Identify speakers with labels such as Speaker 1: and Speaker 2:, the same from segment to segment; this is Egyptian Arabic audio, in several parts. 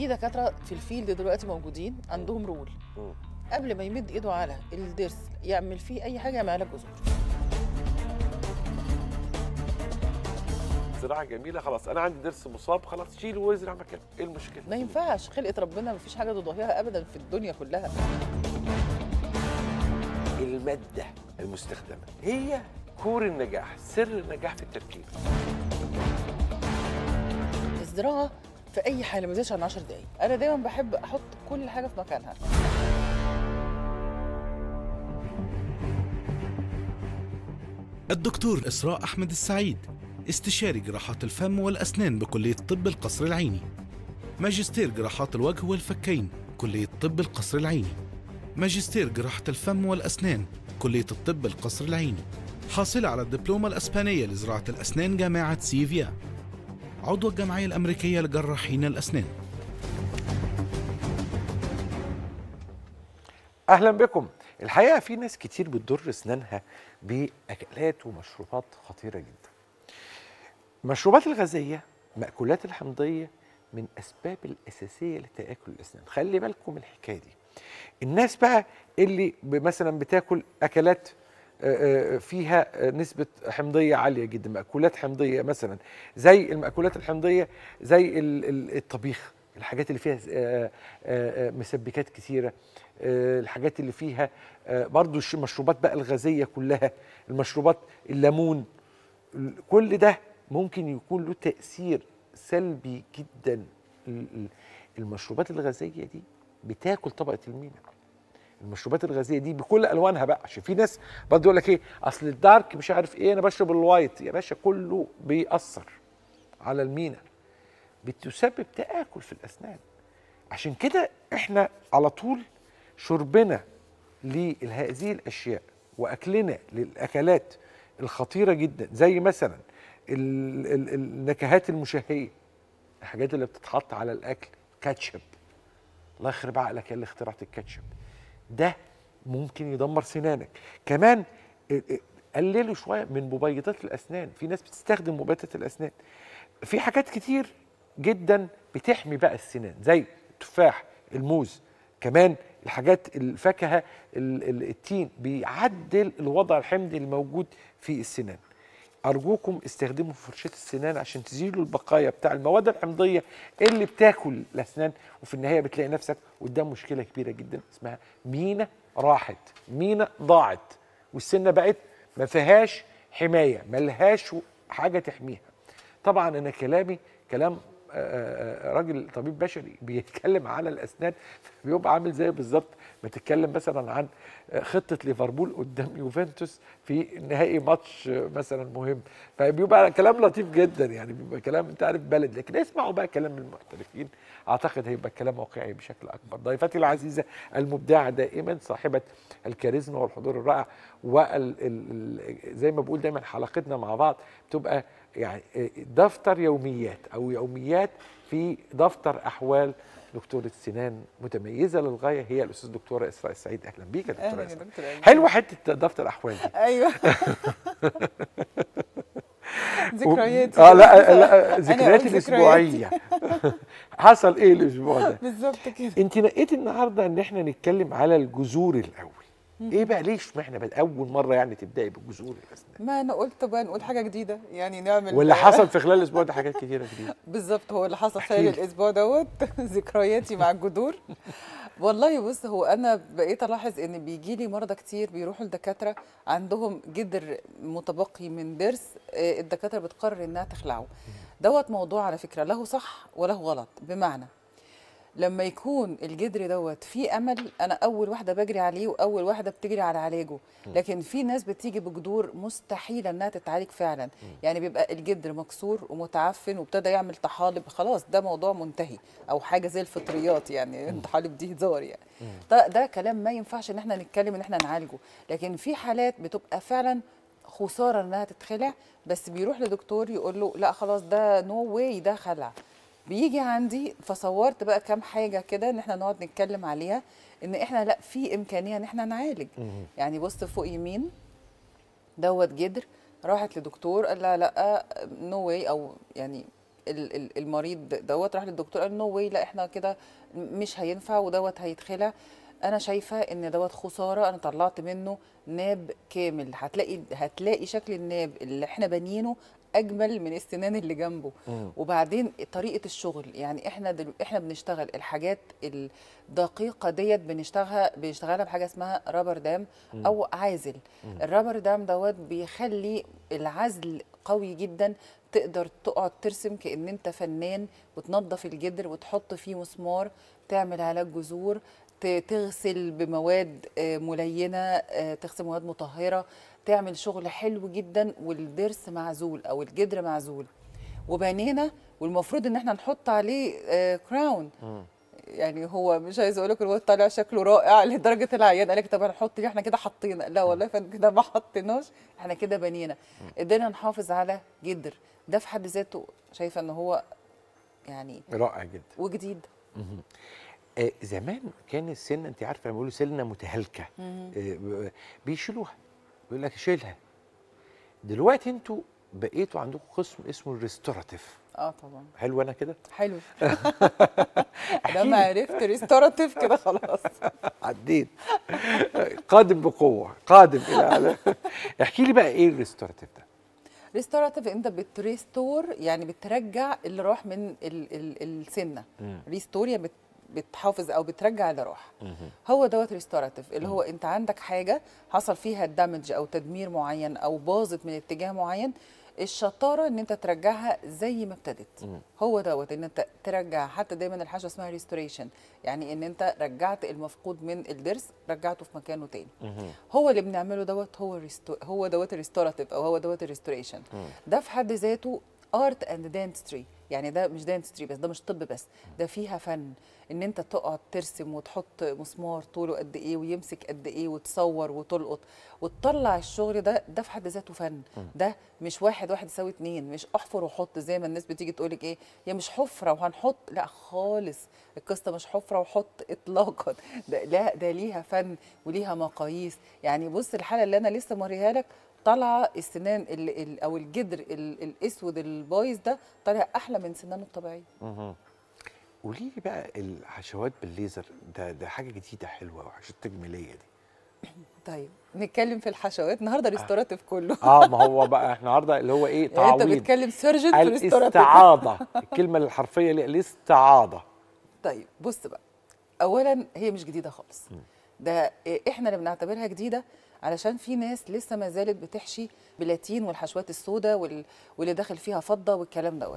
Speaker 1: في دكاتره في الفيلد دلوقتي موجودين عندهم رول
Speaker 2: مم.
Speaker 1: قبل ما يمد ايده على الضرس يعمل فيه اي حاجه يعمل علاج جذور
Speaker 2: زراعه جميله خلاص انا عندي ضرس مصاب خلاص شيله وازرع مكانه ايه المشكله
Speaker 1: ما ينفعش خلقه ربنا ما فيش حاجه تضاهيها ابدا في الدنيا كلها
Speaker 2: الماده المستخدمه هي كور النجاح سر النجاح في التركيب
Speaker 1: الزراعه في اي حاله ما تزيدش عن 10 دقائق انا دايما بحب احط كل حاجه في مكانها
Speaker 3: الدكتور إسراء أحمد السعيد استشاري جراحات الفم والأسنان بكلية طب القصر العيني ماجستير جراحات الوجه والفكين كلية طب القصر العيني ماجستير جراحة الفم والأسنان كلية الطب القصر العيني حاصلة على الدبلومة الأسبانية لزراعة الأسنان جامعة سيفيا عضو الجمعية الأمريكية لجراحين الأسنان
Speaker 2: اهلا بكم الحقيقه في ناس كتير بتضر اسنانها باكلات ومشروبات خطيره جدا المشروبات الغازيه مأكولات الحمضيه من اسباب الاساسيه لتاكل الاسنان خلي بالكم من الحكايه دي الناس بقى اللي ب- مثلا بتاكل اكلات آه، آه، فيها آه، نسبة حمضية عالية جدا مأكولات حمضية مثلا زي المأكولات الحمضية زي ال- ال- الطبيخ الحاجات اللي فيها آه، آه، آه، مسبكات كتيرة آه، الحاجات اللي فيها آه، برضو الش- المشروبات بقى الغازية كلها المشروبات الليمون ال- كل ده ممكن يكون له تأثير سلبي جدا ال- ال- المشروبات الغازية دي بتاكل طبقة المينا المشروبات الغازيه دي بكل الوانها بقى عشان في ناس برضه يقول لك ايه اصل الدارك مش عارف ايه انا بشرب الوايت يا باشا كله بيأثر على المينا بتسبب تآكل في الاسنان عشان كده احنا على طول شربنا لهذه الاشياء واكلنا للاكلات الخطيره جدا زي مثلا ال- ال- النكهات المشهيه الحاجات اللي بتتحط على الاكل كاتشب الله يخرب عقلك يا اللي اخترعت الكاتشب ده ممكن يدمر سنانك كمان ال- ال- قللوا شويه من مبيضات الاسنان في ناس بتستخدم مبيضات الاسنان في حاجات كتير جدا بتحمي بقى السنان زي التفاح الموز كمان الحاجات الفاكهه ال- ال- التين بيعدل الوضع الحمضي الموجود في السنان ارجوكم استخدموا فرشاه السنان عشان تزيلوا البقايا بتاع المواد الحمضيه اللي بتاكل الاسنان وفي النهايه بتلاقي نفسك قدام مشكله كبيره جدا اسمها مينا راحت مينا ضاعت والسنه بقت ما فيهاش حمايه ملهاش حاجه تحميها طبعا انا كلامي كلام آه، آه، راجل طبيب بشري بيتكلم على الاسنان بيبقى عامل زي بالظبط ما تتكلم مثلا عن آه، خطه ليفربول قدام يوفنتوس في نهائي ماتش آه، مثلا مهم فبيبقى كلام لطيف جدا يعني بيبقى كلام انت عارف بلد لكن اسمعوا بقى كلام المحترفين اعتقد هيبقى الكلام واقعي بشكل اكبر ضيفتي العزيزه المبدعه دائما صاحبه الكاريزما والحضور الرائع وال ال- ال- زي ما بقول دايما حلقتنا مع بعض بتبقى يعني دفتر يوميات او يوميات في دفتر احوال دكتورة سنان متميزة للغاية هي الأستاذ دكتورة إسراء السعيد أهلا بيك يا دكتورة
Speaker 1: اهلا يا
Speaker 2: إسراء
Speaker 1: دكتور أمين.
Speaker 2: حلوة حتة دفتر أحوال دي
Speaker 1: ايوه ذكرياتي
Speaker 2: اه لا
Speaker 1: أنا
Speaker 2: لا
Speaker 1: قلت
Speaker 2: ذكرياتي
Speaker 1: ذكرياتي.
Speaker 2: الأسبوعية حصل إيه الأسبوع ده؟
Speaker 1: بالظبط كده
Speaker 2: أنت نقيت النهاردة إن إحنا نتكلم على الجذور الأول إيه بقى ليش ما إحنا بقى أول مرة يعني تبدأي بجذور الأسنان
Speaker 1: ما انا قلت بقى نقول حاجه جديده يعني نعمل
Speaker 2: واللي حصل في خلال الأسبوع ده حاجات كتيرة جديدة
Speaker 1: بالظبط هو اللي حصل
Speaker 2: احكي
Speaker 1: خلال
Speaker 2: لي.
Speaker 1: الاسبوع دوت ذكرياتي مع الجذور والله بص هو انا بقيت الاحظ ان بيجي لي مرضى كتير بيروحوا لدكاتره عندهم جدر متبقي من ضرس آه، الدكاتره بتقرر انها تخلعه دوت موضوع على فكره له صح وله غلط بمعنى لما يكون الجدر دوت فيه امل انا اول واحده بجري عليه واول واحده بتجري على علاجه لكن في ناس بتيجي بجذور مستحيله انها تتعالج فعلا يعني بيبقى الجدر مكسور ومتعفن وابتدى يعمل طحالب خلاص ده موضوع منتهي او حاجه زي الفطريات يعني الطحالب دي هزار يعني ده, ده كلام ما ينفعش ان احنا نتكلم ان احنا نعالجه لكن في حالات بتبقى فعلا خساره انها تتخلع بس بيروح لدكتور يقول له لا خلاص ده نو واي ده خلع بيجي عندي فصورت بقى كام حاجه كده ان احنا نقعد نتكلم عليها ان احنا لا في امكانيه ان احنا نعالج يعني بص فوق يمين دوت جدر راحت لدكتور قال لها لا نو واي او يعني ال- ال- المريض دوت راح للدكتور قال نو واي لا احنا كده مش هينفع ودوت هيتخلع انا شايفه ان دوت خساره انا طلعت منه ناب كامل هتلاقي هتلاقي شكل الناب اللي احنا بانيينه اجمل من السنان اللي جنبه وبعدين طريقه الشغل يعني احنا دل... احنا بنشتغل الحاجات الدقيقه ديت بنشتغلها بنشتغلها بحاجه اسمها رابر دام او عازل الرابر دام دوت بيخلي العزل قوي جدا تقدر تقعد ترسم كان انت فنان وتنظف الجدر وتحط فيه مسمار تعمل علاج جذور ت- تغسل بمواد آه، ملينه آه، تغسل مواد مطهره تعمل شغل حلو جدا والضرس معزول او الجدر معزول وبنينا والمفروض ان احنا نحط عليه آه، كراون يعني هو مش عايز اقول لك هو طالع شكله رائع لدرجه العيان قال لك طب هنحط ليه احنا كده حطينا لا والله فن كده ما حطيناش احنا كده بنينا قدرنا نحافظ على جدر ده في حد ذاته شايفه ان هو يعني
Speaker 2: رائع جدا
Speaker 1: وجديد
Speaker 2: آه زمان كان السن انت عارفه بيقولوا سنه متهالكه آه ب- بيشيلوها بيقول لك شيلها دلوقتي انتوا بقيتوا عندكم قسم اسمه الريستوراتيف
Speaker 1: اه طبعا
Speaker 2: حلو انا كده
Speaker 1: حلو لما عرفت ريستوراتيف كده خلاص
Speaker 2: عديت قادم بقوه قادم الى اعلى احكي لي بقى ايه الريستوراتيف ده
Speaker 1: ريستوراتيف انت بتريستور يعني بترجع اللي راح من ال ال السنه ريستور يعني بت بتحافظ او بترجع اللي راح هو دوت ريستوراتيف اللي هو انت عندك حاجه حصل فيها دامج او تدمير معين او باظت من اتجاه معين الشطاره ان انت ترجعها زي ما ابتدت هو دوت ان انت ترجع حتى دايما الحاجه اسمها ريستوريشن يعني ان انت رجعت المفقود من الضرس رجعته في مكانه تاني هو اللي بنعمله دوت هو الريستو هو دوت الريستوراتيف او هو دوت الريستوريشن ده في حد ذاته ارت اند دانستري يعني ده مش دانستري بس ده مش طب بس ده فيها فن ان انت تقعد ترسم وتحط مسمار طوله قد ايه ويمسك قد ايه وتصور وتلقط وتطلع الشغل ده ده في حد ذاته فن ده مش واحد واحد يساوي اتنين مش احفر وحط زي ما الناس بتيجي تقولك ايه يا مش حفره وهنحط لا خالص القصه مش حفره وحط اطلاقا ده لا ده ليها فن وليها مقاييس يعني بص الحاله اللي انا لسه موريها لك طالعه السنان ال ال او الجدر ال الاسود البايظ ده طالع احلى من سنانه الطبيعيه
Speaker 2: قولي لي بقى الحشوات بالليزر ده ده حاجه جديده حلوه وحشوات تجميليه دي
Speaker 1: طيب نتكلم في الحشوات النهارده ريستوراتيف كله
Speaker 2: اه ما هو بقى احنا النهارده اللي هو ايه
Speaker 1: يعني انت
Speaker 2: تعويض
Speaker 1: بتكلم سيرجن في ريستوراتيف
Speaker 2: الاستعاضه الكلمه الحرفيه اللي الاستعاضه
Speaker 1: طيب بص بقى اولا هي مش جديده خالص ده إيه، احنا اللي بنعتبرها جديده علشان في ناس لسه ما زالت بتحشي بلاتين والحشوات السوداء وال... واللي داخل فيها فضه والكلام دوت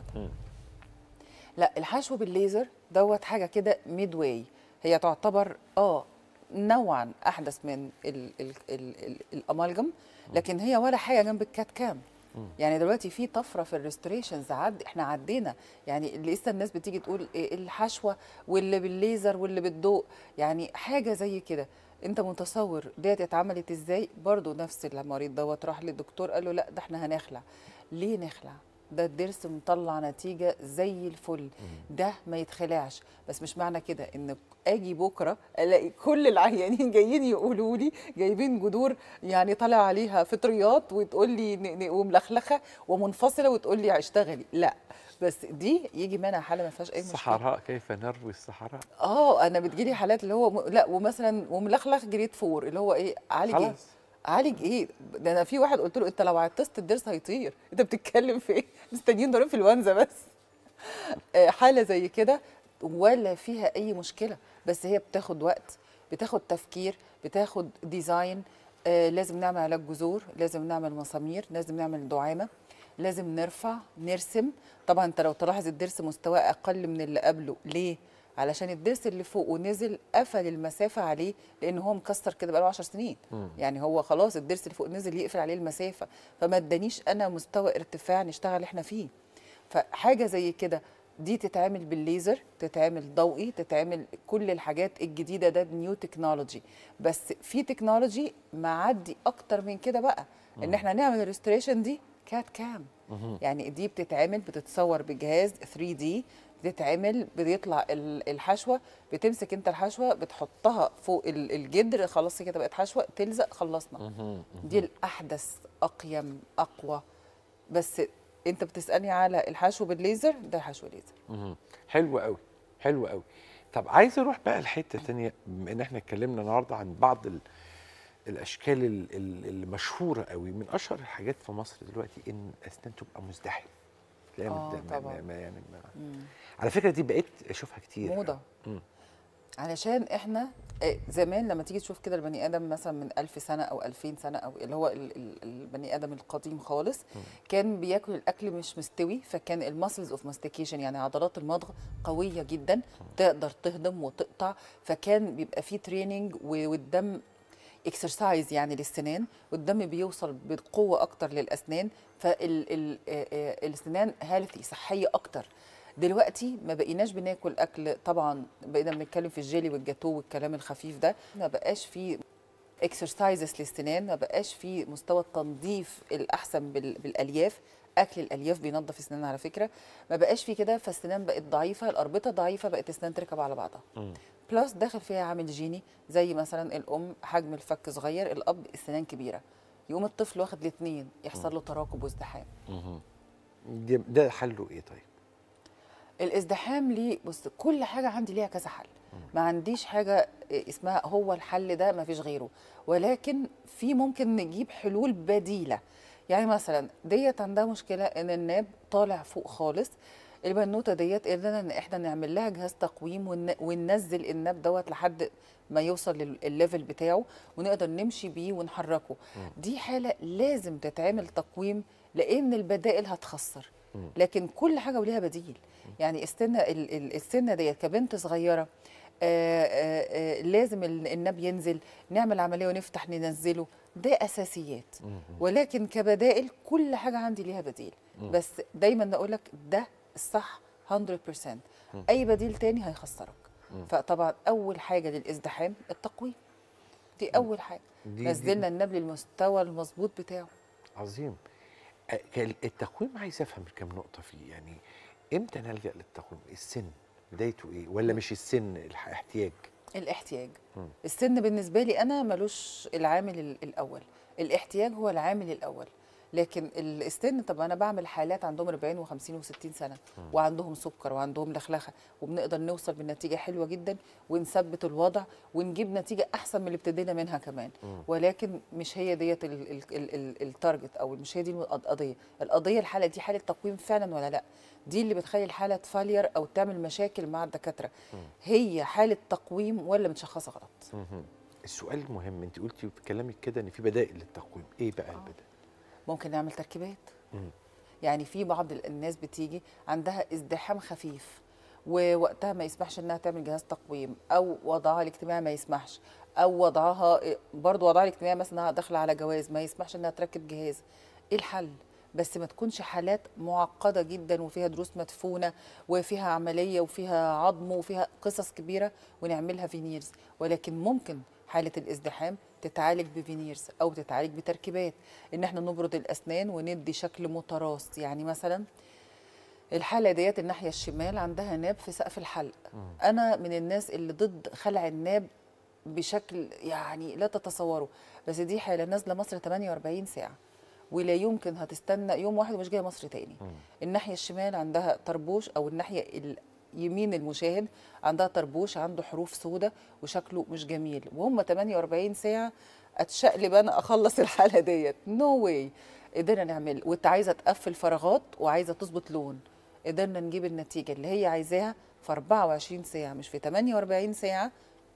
Speaker 1: لا الحشو بالليزر دوت حاجه كده ميد واي هي تعتبر اه نوعا احدث من ال ال ال ال الامالجم لكن هي ولا حاجه جنب الكات كام يعني دلوقتي في طفره في الريستوريشنز عد احنا عدينا يعني لسه الناس بتيجي تقول إيه الحشوه واللي بالليزر واللي بالضوء يعني حاجه زي كده انت متصور ديت اتعملت ازاي برضو نفس المريض دوت راح للدكتور قال له لا ده احنا هنخلع ليه نخلع ده الضرس مطلع نتيجه زي الفل ده ما يتخلعش بس مش معنى كده ان اجي بكره الاقي كل العيانين جايين يقولوا لي جايبين جذور يعني طالع عليها فطريات وتقول لي ن- ن- وملخلخه ومنفصله وتقول لي اشتغلي لا بس دي يجي منها حاله ما فيهاش اي مشكله
Speaker 2: الصحراء كيف نروي الصحراء
Speaker 1: اه انا بتجيلي حالات اللي هو م... لا ومثلا وملخلخ جريد فور اللي هو ايه عالج ايه
Speaker 2: خلاص.
Speaker 1: عالج ايه ده انا في واحد قلت له انت لو عطست الضرس هيطير انت بتتكلم في ايه مستنيين دورين في الوانزه بس آه، حاله زي كده ولا فيها اي مشكله بس هي بتاخد وقت بتاخد تفكير بتاخد ديزاين آه لازم نعمل علاج جذور لازم نعمل مسامير لازم نعمل دعامه لازم نرفع نرسم طبعا انت لو تلاحظ الضرس مستواه اقل من اللي قبله ليه علشان الضرس اللي فوق ونزل قفل المسافه عليه لان هو مكسر كده بقاله 10 سنين يعني هو خلاص الضرس اللي فوق نزل يقفل عليه المسافه فما ادانيش انا مستوى ارتفاع نشتغل احنا فيه فحاجه زي كده دي تتعمل بالليزر تتعمل ضوئي تتعمل كل الحاجات الجديده ده نيو تكنولوجي بس في تكنولوجي معدي اكتر من كده بقى ان احنا نعمل الريستوريشن دي كات كام يعني دي بتتعمل بتتصور بجهاز 3 دي بتتعمل بيطلع ال- الحشوه بتمسك انت الحشوه بتحطها فوق ال- الجدر خلاص كده بقت حشوه تلزق خلصنا دي الاحدث اقيم اقوى بس انت بتسالني على الحشو بالليزر ده حشو ليزر
Speaker 2: مهم. حلو قوي حلو قوي طب عايز اروح بقى لحته تانية بما ان احنا اتكلمنا النهارده عن بعض ال... الاشكال ال- ال- المشهوره قوي من اشهر الحاجات في مصر دلوقتي ان الاسنان تبقى مزدحمه تلاقيها
Speaker 1: آه،
Speaker 2: مد- ما-
Speaker 1: طبعاً.
Speaker 2: ما- ما- يعني ما- على فكره دي بقيت اشوفها كتير
Speaker 1: موضه
Speaker 2: مم.
Speaker 1: علشان احنا آه، زمان لما تيجي تشوف كده البني ادم مثلا من ألف سنه او ألفين سنه او اللي هو ال- ال- البني ادم القديم خالص كان بياكل الاكل مش مستوي فكان الماسلز اوف ماستيكيشن يعني عضلات المضغ قويه جدا تقدر تهضم وتقطع فكان بيبقى فيه تريننج والدم اكسرسايز يعني للسنان والدم بيوصل بقوه اكتر للاسنان فالاسنان هيلثي صحيه اكتر دلوقتي ما بقيناش بناكل اكل طبعا بقينا بنتكلم في الجيلي والجاتو والكلام الخفيف ده ما بقاش في اكسرسايزز للسنان ما بقاش في مستوى التنظيف الاحسن بال- بالالياف اكل الالياف بينظف السنان على فكره ما بقاش في كده فالسنان بقت ضعيفه الاربطه ضعيفه بقت السنان تركب على بعضها بلس داخل فيها عامل جيني زي مثلا الام حجم الفك صغير الاب السنان كبيره يقوم الطفل واخد الاثنين يحصل له تراكب وازدحام
Speaker 2: دي- ده حله ايه طيب؟
Speaker 1: الازدحام ليه بص كل حاجه عندي ليها كذا حل ما عنديش حاجه اسمها هو الحل ده ما فيش غيره ولكن في ممكن نجيب حلول بديله يعني مثلا ديت عندها مشكله ان الناب طالع فوق خالص البنوته ديت قدرنا ان احنا نعمل لها جهاز تقويم ون- وننزل الناب دوت لحد ما يوصل للليفل بتاعه ونقدر نمشي بيه ونحركه دي حاله لازم تتعمل تقويم لان البدائل هتخسر لكن كل حاجه وليها بديل يعني السنه ال- ال- السنه ديت كبنت صغيره آه، آه، آه، لازم ال- الناب ينزل نعمل عمليه ونفتح ننزله ده اساسيات ولكن كبدائل كل حاجه عندي ليها بديل بس دايما اقول لك ده الصح 100% اي بديل تاني هيخسرك فطبعا اول حاجه للازدحام التقويم دي اول حاجه
Speaker 2: دي- دي-
Speaker 1: نزلنا الناب للمستوى المظبوط بتاعه
Speaker 2: عظيم أ- كال- التقويم عايز افهم كام نقطه فيه يعني امتى نلجا للتقويم السن بدايته ايه ولا مش السن الح- احتياج
Speaker 1: الاحتياج السن بالنسبه لي انا ملوش العامل ال- الاول الاحتياج هو العامل الاول لكن ال- السن طب انا بعمل حالات عندهم 40 و50 و60 سنه وعندهم سكر وعندهم لخلخه وبنقدر نوصل بنتيجه حلوه جدا ونثبت الوضع ونجيب نتيجه احسن من اللي ابتدينا منها كمان ولكن مش هي ديت ال- ال- ال- ال- التارجت او مش هي دي القضيه القضيه الحاله دي حاله تقويم فعلا ولا لا دي اللي بتخلي الحاله تفالير او تعمل مشاكل مع الدكاتره هي حاله تقويم ولا متشخصه غلط
Speaker 2: السؤال المهم انت قلتي في كلامك كده ان في بدائل للتقويم ايه بقى البدائل
Speaker 1: ممكن نعمل تركيبات
Speaker 2: مم.
Speaker 1: يعني في بعض الناس بتيجي عندها ازدحام خفيف ووقتها ما يسمحش انها تعمل جهاز تقويم او وضعها الاجتماعي ما يسمحش او وضعها برضو وضعها الاجتماعي مثلا إنها داخله على جواز ما يسمحش انها تركب جهاز ايه الحل بس ما تكونش حالات معقده جدا وفيها دروس مدفونه وفيها عمليه وفيها عظم وفيها قصص كبيره ونعملها فينيرز ولكن ممكن حاله الازدحام تتعالج بفينيرز او تتعالج بتركيبات ان احنا نبرد الاسنان وندي شكل متراص يعني مثلا الحاله ديت الناحيه الشمال عندها ناب في سقف الحلق انا من الناس اللي ضد خلع الناب بشكل يعني لا تتصوروا بس دي حاله نازله مصر 48 ساعه ولا يمكن هتستنى يوم واحد ومش جايه مصر تاني الناحيه الشمال عندها طربوش او الناحيه اليمين المشاهد عندها طربوش عنده حروف سودة وشكله مش جميل وهم 48 ساعه اتشقلب انا اخلص الحاله ديت نو no واي قدرنا نعمل وانت عايزه تقفل فراغات وعايزه تظبط لون قدرنا نجيب النتيجه اللي هي عايزاها في 24 ساعه مش في 48 ساعه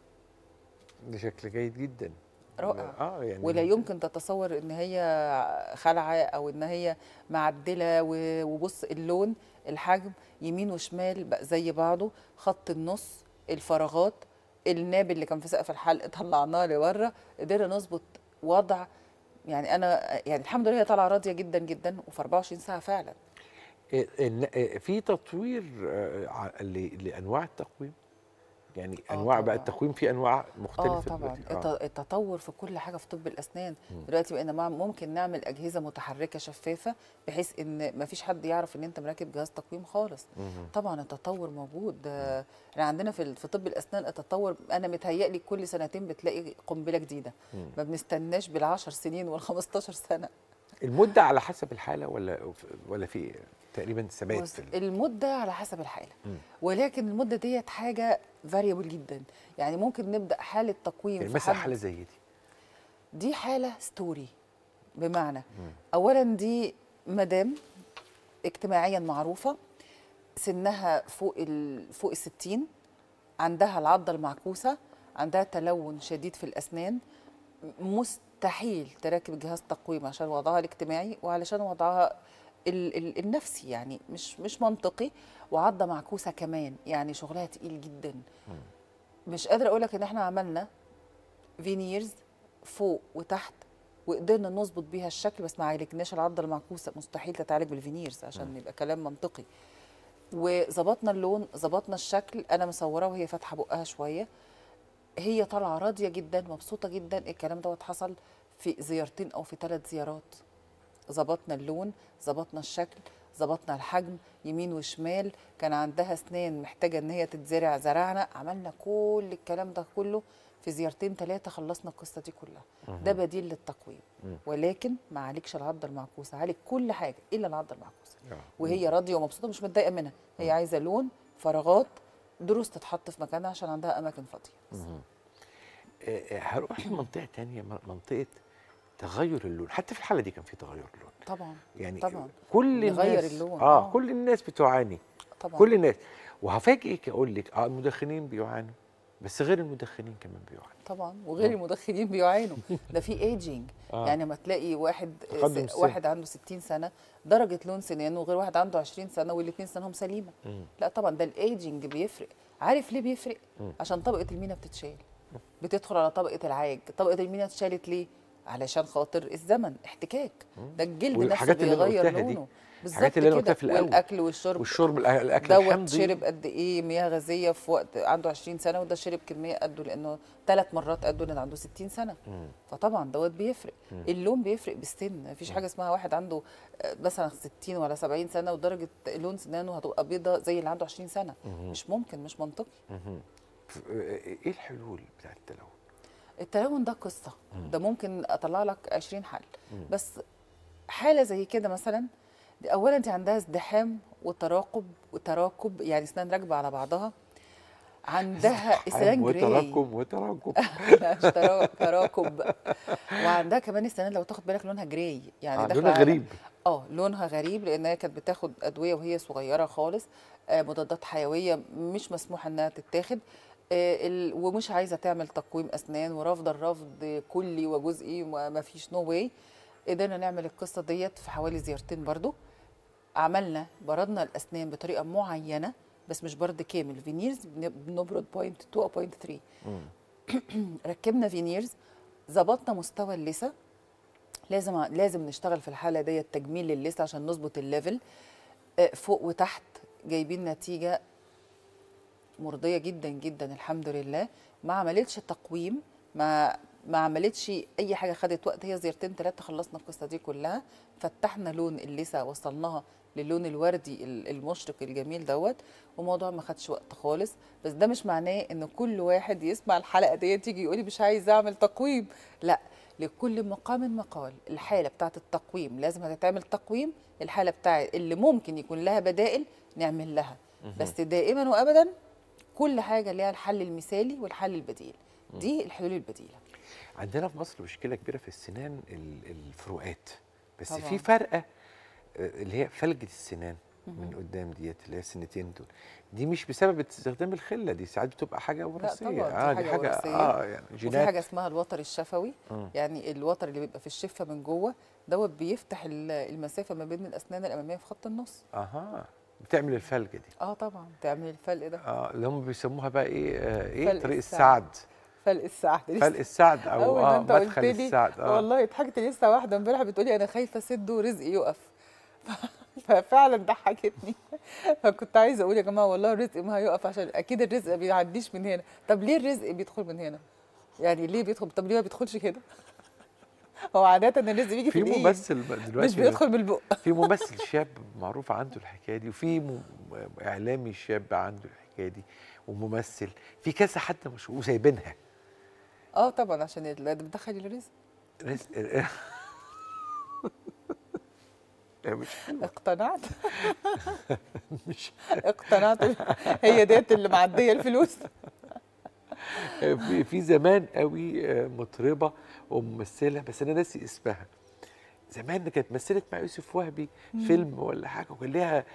Speaker 2: ده شكل جيد جدا
Speaker 1: رائع
Speaker 2: اه يعني
Speaker 1: ولا يمكن تتصور ان هي خلعه او ان هي معدله و- وبص اللون الحجم يمين وشمال بقى زي بعضه خط النص الفراغات الناب اللي كان في سقف الحلق طلعناه لبره قدرنا نظبط وضع يعني انا يعني الحمد لله هي طالعه راضيه جدا جدا وفي 24 ساعه فعلا
Speaker 2: إيه- إن- إيه، في تطوير آه، ع- ل- لانواع التقويم يعني
Speaker 1: آه
Speaker 2: انواع بقى
Speaker 1: طبعاً.
Speaker 2: التقويم في انواع مختلفه
Speaker 1: اه طبعا
Speaker 2: دلوقتي.
Speaker 1: الت- التطور في كل حاجه في طب الاسنان دلوقتي بقينا مع- ممكن نعمل اجهزه متحركه شفافه بحيث ان ما فيش حد يعرف ان انت مركب جهاز تقويم خالص طبعا التطور موجود ده احنا عندنا في ال- في طب الاسنان التطور انا متهيألي كل سنتين بتلاقي قنبله جديده ما بنستناش بالعشر سنين وال15 سنه
Speaker 2: المده على حسب الحاله ولا ولا في تقريبا ثبات
Speaker 1: بص
Speaker 2: في ال-
Speaker 1: المده على حسب الحاله
Speaker 2: مم.
Speaker 1: ولكن المده ديت حاجه فاريبل جدا يعني ممكن نبدا حاله تقويم
Speaker 2: يعني
Speaker 1: في
Speaker 2: مثلا
Speaker 1: حد-
Speaker 2: حاله زي دي
Speaker 1: دي حاله ستوري بمعنى اولا دي مدام اجتماعيا معروفه سنها فوق ال فوق الستين عندها العضه المعكوسه عندها تلون شديد في الاسنان مستحيل تراكب جهاز تقويم عشان وضعها الاجتماعي وعلشان وضعها ال ال النفسي يعني مش مش منطقي وعضه معكوسه كمان يعني شغلها تقيل جدا مش قادره اقول لك ان احنا عملنا فينيرز فوق وتحت وقدرنا نظبط بيها الشكل بس ما عالجناش العضه المعكوسه مستحيل تتعالج بالفينيرز عشان يبقى كلام منطقي وظبطنا اللون ظبطنا الشكل انا مصوره وهي فاتحه بقها شويه هي طالعه راضيه جدا مبسوطه جدا الكلام دوت حصل في زيارتين او في ثلاث زيارات ظبطنا اللون ظبطنا الشكل ظبطنا الحجم يمين وشمال كان عندها اسنان محتاجه ان هي تتزرع زرعنا عملنا كل الكلام ده كله في زيارتين ثلاثه خلصنا القصه دي كلها ده بديل للتقويم ولكن ما عالجش العضه المعكوسه عالج كل حاجه الا العضه المعكوسه
Speaker 2: آه.
Speaker 1: وهي راضيه ومبسوطه مش متضايقه منها هي عايزه لون فراغات دروس تتحط في مكانها عشان عندها اماكن فاضيه بس.
Speaker 2: آه، آه، هروح لمنطقه تانية م- منطقه تغير اللون حتى في الحاله دي كان في تغير اللون
Speaker 1: طبعا
Speaker 2: يعني
Speaker 1: طبعا
Speaker 2: كل
Speaker 1: نغير
Speaker 2: الناس
Speaker 1: اللون،
Speaker 2: اه
Speaker 1: آه.
Speaker 2: كل الناس بتعاني
Speaker 1: طبعا
Speaker 2: كل الناس وهفاجئك اقول لك اه المدخنين بيعانوا بس غير المدخنين كمان بيعانوا
Speaker 1: طبعا وغير المدخنين بيعانوا ده في ايجينج
Speaker 2: آه.
Speaker 1: يعني ما تلاقي واحد
Speaker 2: تقدم
Speaker 1: س-
Speaker 2: السن.
Speaker 1: واحد عنده 60 سنه درجه لون سنانه وغير واحد عنده 20 سنه والاثنين سنهم سليمه
Speaker 2: مم.
Speaker 1: لا طبعا ده الايجينج بيفرق عارف ليه بيفرق
Speaker 2: مم.
Speaker 1: عشان طبقه المينا بتتشال بتدخل على طبقه العاج طبقه المينا اتشالت ليه علشان خاطر الزمن احتكاك ده الجلد نفسه
Speaker 2: والحاجات اللي أنا
Speaker 1: بيغير
Speaker 2: قلتها دي،
Speaker 1: لونه
Speaker 2: الحاجات اللي أنا قلتها في الأول.
Speaker 1: والاكل والشرب
Speaker 2: والشرب الأ- الاكل
Speaker 1: دوت
Speaker 2: الحمضي
Speaker 1: شرب قد ايه مياه غازيه في وقت عنده 20 سنه وده شرب كميه قده لانه ثلاث مرات قده لان عنده 60 سنه
Speaker 2: مم.
Speaker 1: فطبعا دوت بيفرق اللون بيفرق بالسن مفيش حاجه اسمها واحد عنده آه، مثلا 60 ولا 70 سنه ودرجه لون سنانه هتبقى بيضه زي اللي عنده 20 سنه مش ممكن مش منطقي
Speaker 2: مهم. ف- آه، ايه الحلول بتاعت التلون
Speaker 1: التلون ده قصه ده ممكن اطلع لك 20 حل بس حاله زي كده مثلا دي اولا انت عندها ازدحام وتراقب وتراكب يعني اسنان راكبه على بعضها عندها اسنان جراي
Speaker 2: وتراكم وتراكم
Speaker 1: لا مش ترا- تراكب وعندها كمان السنان لو تاخد بالك لونها جراي يعني
Speaker 2: آه،
Speaker 1: داخلة
Speaker 2: لونها
Speaker 1: على-
Speaker 2: غريب.
Speaker 1: اه لونها غريب لان هي كانت بتاخد ادويه وهي صغيره خالص آه مضادات حيويه مش مسموح انها تتاخد آه ال- ومش عايزه تعمل تقويم اسنان ورافضه الرفض كلي وجزئي وما فيش نو واي قدرنا نعمل القصه ديت في حوالي زيارتين برضو عملنا بردنا الاسنان بطريقه معينه بس مش برد كامل فينيرز بن- بنبرد بوينت 2 او بوينت 3 ركبنا فينيرز ظبطنا مستوى اللثه لازم لازم نشتغل في الحاله ديت تجميل للثه عشان نظبط الليفل آه، فوق وتحت جايبين نتيجه مرضيه جدا جدا الحمد لله ما عملتش تقويم ما ما عملتش اي حاجه خدت وقت هي زيارتين ثلاثه خلصنا القصه دي كلها فتحنا لون اللثه وصلناها للون الوردي ال- المشرق الجميل دوت وموضوع ما خدش وقت خالص بس ده مش معناه ان كل واحد يسمع الحلقه ديت يجي يقولي مش عايز اعمل تقويم لا لكل مقام مقال الحاله بتاعه التقويم لازم هتتعمل تقويم الحاله بتاعه اللي ممكن يكون لها بدائل نعمل لها بس دائما وابدا كل حاجه ليها الحل المثالي والحل البديل دي الحلول البديله
Speaker 2: عندنا في مصر مشكله كبيره في السنان ال- الفروقات بس
Speaker 1: طبعاً.
Speaker 2: في فرقه آه، اللي هي فلجه السنان من قدام ديت اللي هي السنتين دول دي مش بسبب استخدام الخله دي ساعات بتبقى حاجه وراثيه
Speaker 1: طبعاً، دي
Speaker 2: اه دي
Speaker 1: حاجة
Speaker 2: حاجه
Speaker 1: وراثية.
Speaker 2: اه يعني
Speaker 1: وفي
Speaker 2: جينات
Speaker 1: حاجه اسمها الوتر الشفوي
Speaker 2: مم.
Speaker 1: يعني الوتر اللي بيبقى في الشفه من جوه دوت بيفتح ال- المسافه ما بين الاسنان الاماميه في خط النص
Speaker 2: اها بتعمل الفلجه دي
Speaker 1: اه طبعا تعمل الفلق ده
Speaker 2: اه اللي هم بيسموها بقى ايه آه ايه
Speaker 1: فلق
Speaker 2: طريق
Speaker 1: السعد.
Speaker 2: السعد
Speaker 1: فلق السعد
Speaker 2: فلق السعد او
Speaker 1: اول ما
Speaker 2: اه
Speaker 1: انت قلت
Speaker 2: مدخل
Speaker 1: لي
Speaker 2: السعد اه
Speaker 1: والله ضحكت لسه واحده امبارح بتقولي انا خايفه اسد ورزقي يقف ففعلا ضحكتني فكنت عايزه اقول يا جماعه والله الرزق ما هيقف عشان اكيد الرزق ما بيعديش من هنا طب ليه الرزق بيدخل من هنا يعني ليه بيدخل طب ليه ما بيدخلش كده هو عاده الرزق بيجي في
Speaker 2: في
Speaker 1: الايد
Speaker 2: ممثل بقى
Speaker 1: مش
Speaker 2: دلوقتي
Speaker 1: بيدخل بالبق
Speaker 2: في ممثل شاب معروف عنده الحكايه دي وفي م- اعلامي شاب عنده الحكايه دي وممثل في كذا حد مشهور وسايبينها
Speaker 1: اه طبعا عشان ال- ده بتدخل الرزق
Speaker 2: رزق- مش
Speaker 1: اقتنعت
Speaker 2: مش
Speaker 1: اقتنعت هي ديت اللي معديه الفلوس
Speaker 2: في في زمان قوي آه، مطربه وممثله بس انا ناسي اسمها زمان كانت مثلت مع يوسف وهبي فيلم ولا حاجه وكان لها آه،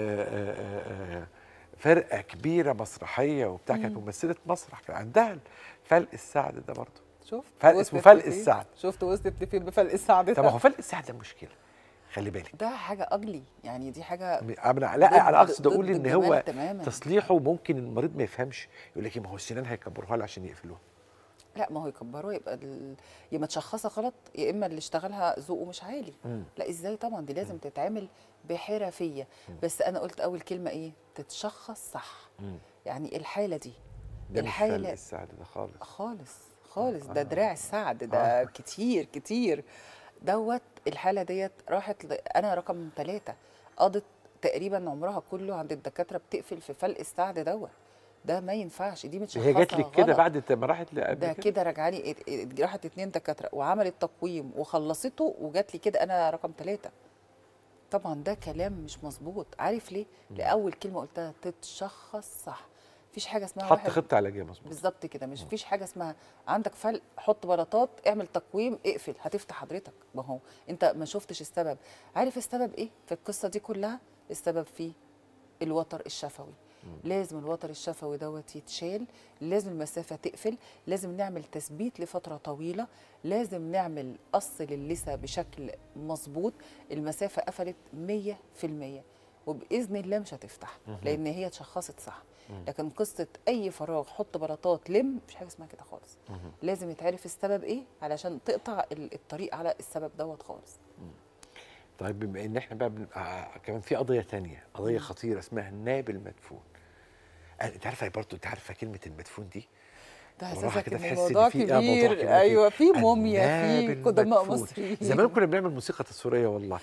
Speaker 2: آه، آه، فرقه كبيره مسرحيه وبتاع كانت ممثله مسرح فعندها فلق السعد ده برضه
Speaker 1: شفت
Speaker 2: فلق-
Speaker 1: وصلت
Speaker 2: اسمه فلق
Speaker 1: لفين؟
Speaker 2: السعد.
Speaker 1: شفت وصلت لفين بفلق السعد
Speaker 2: طب ما هو
Speaker 1: ده
Speaker 2: فلق السعد ده مشكله خلي بالك
Speaker 1: ده حاجه اجلي يعني دي حاجه
Speaker 2: أنا لا
Speaker 1: ضد-
Speaker 2: انا اقصد
Speaker 1: ضد
Speaker 2: اقول ان
Speaker 1: الجمال
Speaker 2: هو
Speaker 1: تماماً.
Speaker 2: تصليحه ممكن المريض ما يفهمش يقول لك إيه، ما هو السنان هيكبروها له عشان يقفلوها
Speaker 1: لا ما هو يكبروها يبقى ال... يا متشخصه غلط يا اما اللي اشتغلها ذوقه مش عالي
Speaker 2: مم.
Speaker 1: لا ازاي طبعا دي لازم تتعمل بحرفيه بس انا قلت اول كلمه ايه تتشخص صح
Speaker 2: مم.
Speaker 1: يعني الحاله دي
Speaker 2: ده مش
Speaker 1: الحالة-
Speaker 2: فلق السعد ده خالص
Speaker 1: خالص خالص ده دراع السعد ده كتير كتير دوت الحاله ديت راحت ل... انا رقم ثلاثة قضت تقريبا عمرها كله عند الدكاتره بتقفل في فلق السعد دوت ده ما ينفعش دي متشخصه
Speaker 2: هي جات لك كده
Speaker 1: غلط.
Speaker 2: بعد ما راحت قبل
Speaker 1: ده كده راجعالي ات- ات- راحت اتنين دكاتره وعملت تقويم وخلصته وجات لي كده انا رقم ثلاثة طبعا ده كلام مش مظبوط عارف ليه؟ لاول كلمه قلتها تتشخص صح مفيش حاجه اسمها
Speaker 2: حط
Speaker 1: واحد
Speaker 2: خطه علاجيه مظبوط
Speaker 1: بالظبط كده مش فيش حاجه اسمها عندك فلق حط بلاطات اعمل تقويم اقفل هتفتح حضرتك ما هو انت ما شفتش السبب عارف السبب ايه في القصه دي كلها السبب في الوتر الشفوي لازم الوتر الشفوي دوت يتشال لازم المسافة تقفل لازم نعمل تثبيت لفترة طويلة لازم نعمل قص للثة بشكل مظبوط المسافة قفلت مية في المية وبإذن الله مش هتفتح لأن هي اتشخصت صح لكن قصة أي فراغ حط بلاطات لم مش حاجة اسمها كده خالص لازم يتعرف السبب إيه علشان تقطع ال- الطريق على السبب دوت خالص
Speaker 2: طيب بما ان احنا بقى بنبقى كمان في قضيه تانية قضيه خطيره اسمها الناب المدفون أنا- انت عارفه برضه انت عارفه كلمه المدفون دي
Speaker 1: ده
Speaker 2: وراها
Speaker 1: اساسا
Speaker 2: كده
Speaker 1: كان
Speaker 2: تحس إن
Speaker 1: موضوع
Speaker 2: في- آه، موضوع
Speaker 1: كبير
Speaker 2: كده
Speaker 1: ايوه في
Speaker 2: الناب
Speaker 1: موميا في قدماء
Speaker 2: المدفون.
Speaker 1: مصريين
Speaker 2: زمان كنا بنعمل موسيقى تصويريه والله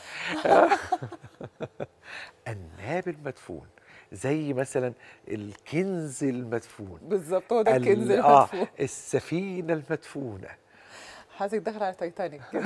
Speaker 2: الناب المدفون زي مثلا الكنز المدفون
Speaker 1: بالظبط هو ده
Speaker 2: ال-
Speaker 1: الكنز
Speaker 2: اه
Speaker 1: المدفون
Speaker 2: السفينه المدفونه
Speaker 1: حاسك داخل على تايتانيك كده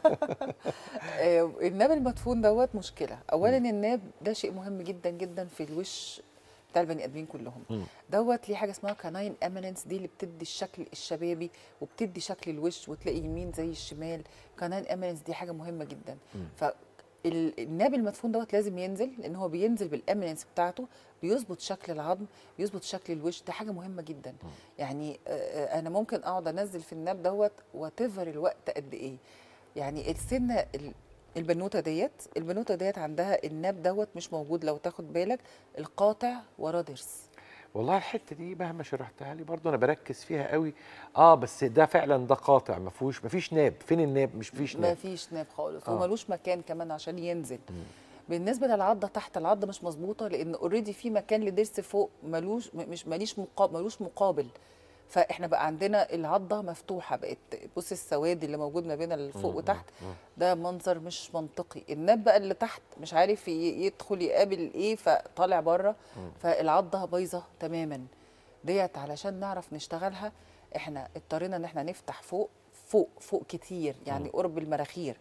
Speaker 1: آه، الناب المدفون دوت مشكله اولا الناب ده شيء مهم جدا جدا في الوش بتاع البني ادمين كلهم
Speaker 2: مم. دوت
Speaker 1: ليه حاجه اسمها كاناين اميننس دي اللي بتدي الشكل الشبابي وبتدي شكل الوش وتلاقي يمين زي الشمال كاناين اميننس دي حاجه مهمه جدا
Speaker 2: مم.
Speaker 1: ف ال- الناب المدفون دوت لازم ينزل لان هو بينزل بالاميننس بتاعته بيظبط شكل العظم بيظبط شكل الوش دي حاجه مهمه جدا يعني آه، آه، انا ممكن اقعد انزل في الناب دوت واتيفر الوقت قد ايه يعني السنه ال- البنوته ديت البنوته ديت عندها الناب دوت مش موجود لو تاخد بالك القاطع وراه ضرس
Speaker 2: والله الحته دي مهما شرحتها لي برضه انا بركز فيها قوي اه بس ده فعلا ده قاطع ما فيهوش ما فيش ناب فين الناب مش فيش
Speaker 1: ما
Speaker 2: ناب
Speaker 1: فيش ناب خالص
Speaker 2: آه.
Speaker 1: وملوش مكان كمان عشان ينزل بالنسبه للعضه تحت العضه مش مظبوطه لان اوريدي في مكان لضرس فوق ملوش م- مش ماليش مقابل ملوش مقابل فاحنا بقى عندنا العضه مفتوحه بقت بص السواد اللي موجود ما بين الفوق وتحت ده منظر مش منطقي الناب بقى اللي تحت مش عارف ي- يدخل يقابل ايه فطالع بره فالعضه بايظه تماما ديت علشان نعرف نشتغلها احنا اضطرينا ان احنا نفتح فوق فوق فوق كتير يعني قرب المراخير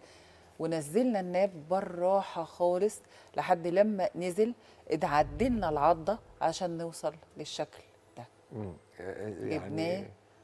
Speaker 1: ونزلنا الناب بالراحه خالص لحد لما نزل اتعدلنا العضه عشان نوصل للشكل ده
Speaker 2: مم. آه،
Speaker 1: جبناه
Speaker 2: يعني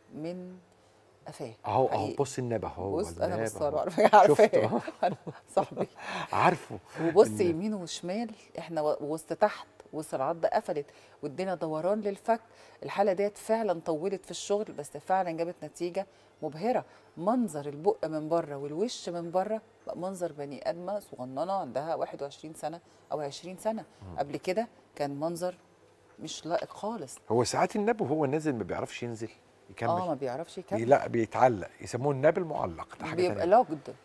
Speaker 1: من قفاه
Speaker 2: اهو اهو
Speaker 1: حقيقي.
Speaker 2: بص الناب اهو
Speaker 1: بص انا
Speaker 2: الناب
Speaker 1: بصار
Speaker 2: أهو.
Speaker 1: عارفه
Speaker 2: شفته
Speaker 1: عارفاه انا صاحبي
Speaker 2: عارفه
Speaker 1: وبص
Speaker 2: إن-
Speaker 1: يمين وشمال احنا و- وسط تحت وسط العضه قفلت وادينا دوران للفك الحاله ديت فعلا طولت في الشغل بس فعلا جابت نتيجه مبهره منظر البق من بره والوش من بره بقى منظر بني ادمه صغننه عندها 21 سنه او 20 سنه قبل كده كان منظر مش لائق خالص
Speaker 2: هو ساعات الناب وهو نازل ما بيعرفش ينزل يكمل
Speaker 1: اه ما بيعرفش
Speaker 2: بي
Speaker 1: يكمل
Speaker 2: لا بيتعلق يسموه الناب المعلق ده حاجه
Speaker 1: بيبقى
Speaker 2: تانية.
Speaker 1: لوكد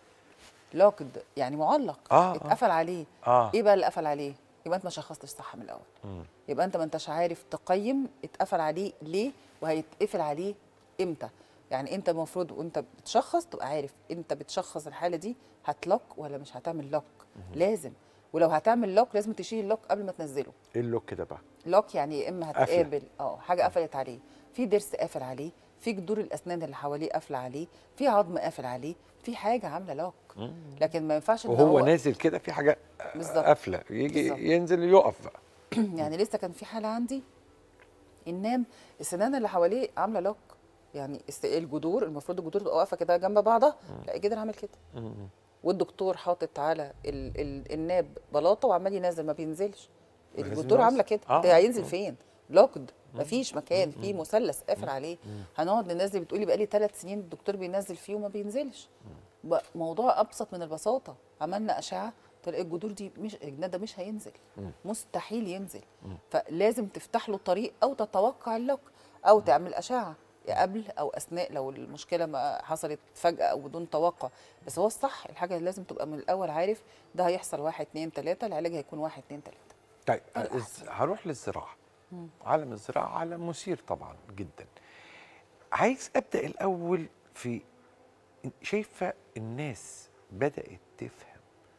Speaker 1: لوكد يعني معلق
Speaker 2: آه، آه.
Speaker 1: اتقفل عليه
Speaker 2: اه
Speaker 1: ايه بقى اللي قفل عليه يبقى انت ما شخصتش صح من الاول
Speaker 2: مم.
Speaker 1: يبقى انت ما انتش عارف تقيم اتقفل عليه ليه وهيتقفل عليه امتى يعني انت المفروض وانت بتشخص تبقى عارف انت بتشخص الحاله دي هتلوك ولا مش هتعمل لوك لازم ولو هتعمل لوك لازم تشيل اللوك قبل ما تنزله
Speaker 2: ايه اللوك ده بقى
Speaker 1: لوك يعني يا اما
Speaker 2: قافلة.
Speaker 1: هتقابل اه حاجه قفلت عليه في ضرس قافل عليه في جذور الاسنان اللي حواليه قافله عليه في عظم قافل عليه في حاجه عامله لوك لكن ما ينفعش ان
Speaker 2: وهو
Speaker 1: هو
Speaker 2: نازل كده في حاجه
Speaker 1: بالظبط.
Speaker 2: قافله يجي
Speaker 1: بالظبط.
Speaker 2: ينزل يقف بقى
Speaker 1: يعني لسه كان في حاله عندي النام السنان اللي حواليه عامله لوك يعني الس- الجذور المفروض الجذور تبقى واقفه كده جنب بعضها لا الجدر عامل كده والدكتور حاطط على ال ال الناب بلاطه وعمال ينزل ما بينزلش
Speaker 2: ما لازم
Speaker 1: الجذور
Speaker 2: ينزل.
Speaker 1: عامله كده
Speaker 2: آه.
Speaker 1: ده هينزل فين لوكد مفيش مكان في مثلث قافل عليه هنقعد ننزل بتقولي بقالي ثلاث سنين الدكتور بينزل فيه وما بينزلش بقى موضوع ابسط من البساطه عملنا اشعه تلاقي الجذور دي مش الجناد ده مش هينزل مستحيل ينزل فلازم تفتح له طريق او تتوقع اللوك او تعمل اشعه يا قبل او اثناء لو المشكله ما حصلت فجاه او بدون توقع بس هو الصح الحاجه اللي لازم تبقى من الاول عارف ده هيحصل واحد اتنين تلاته العلاج هيكون واحد اتنين تلاته
Speaker 2: طيب
Speaker 1: الأحسن.
Speaker 2: الز- هروح للزراعه عالم الزراعه عالم مثير طبعا جدا عايز ابدا الاول في شايفه الناس بدات تفهم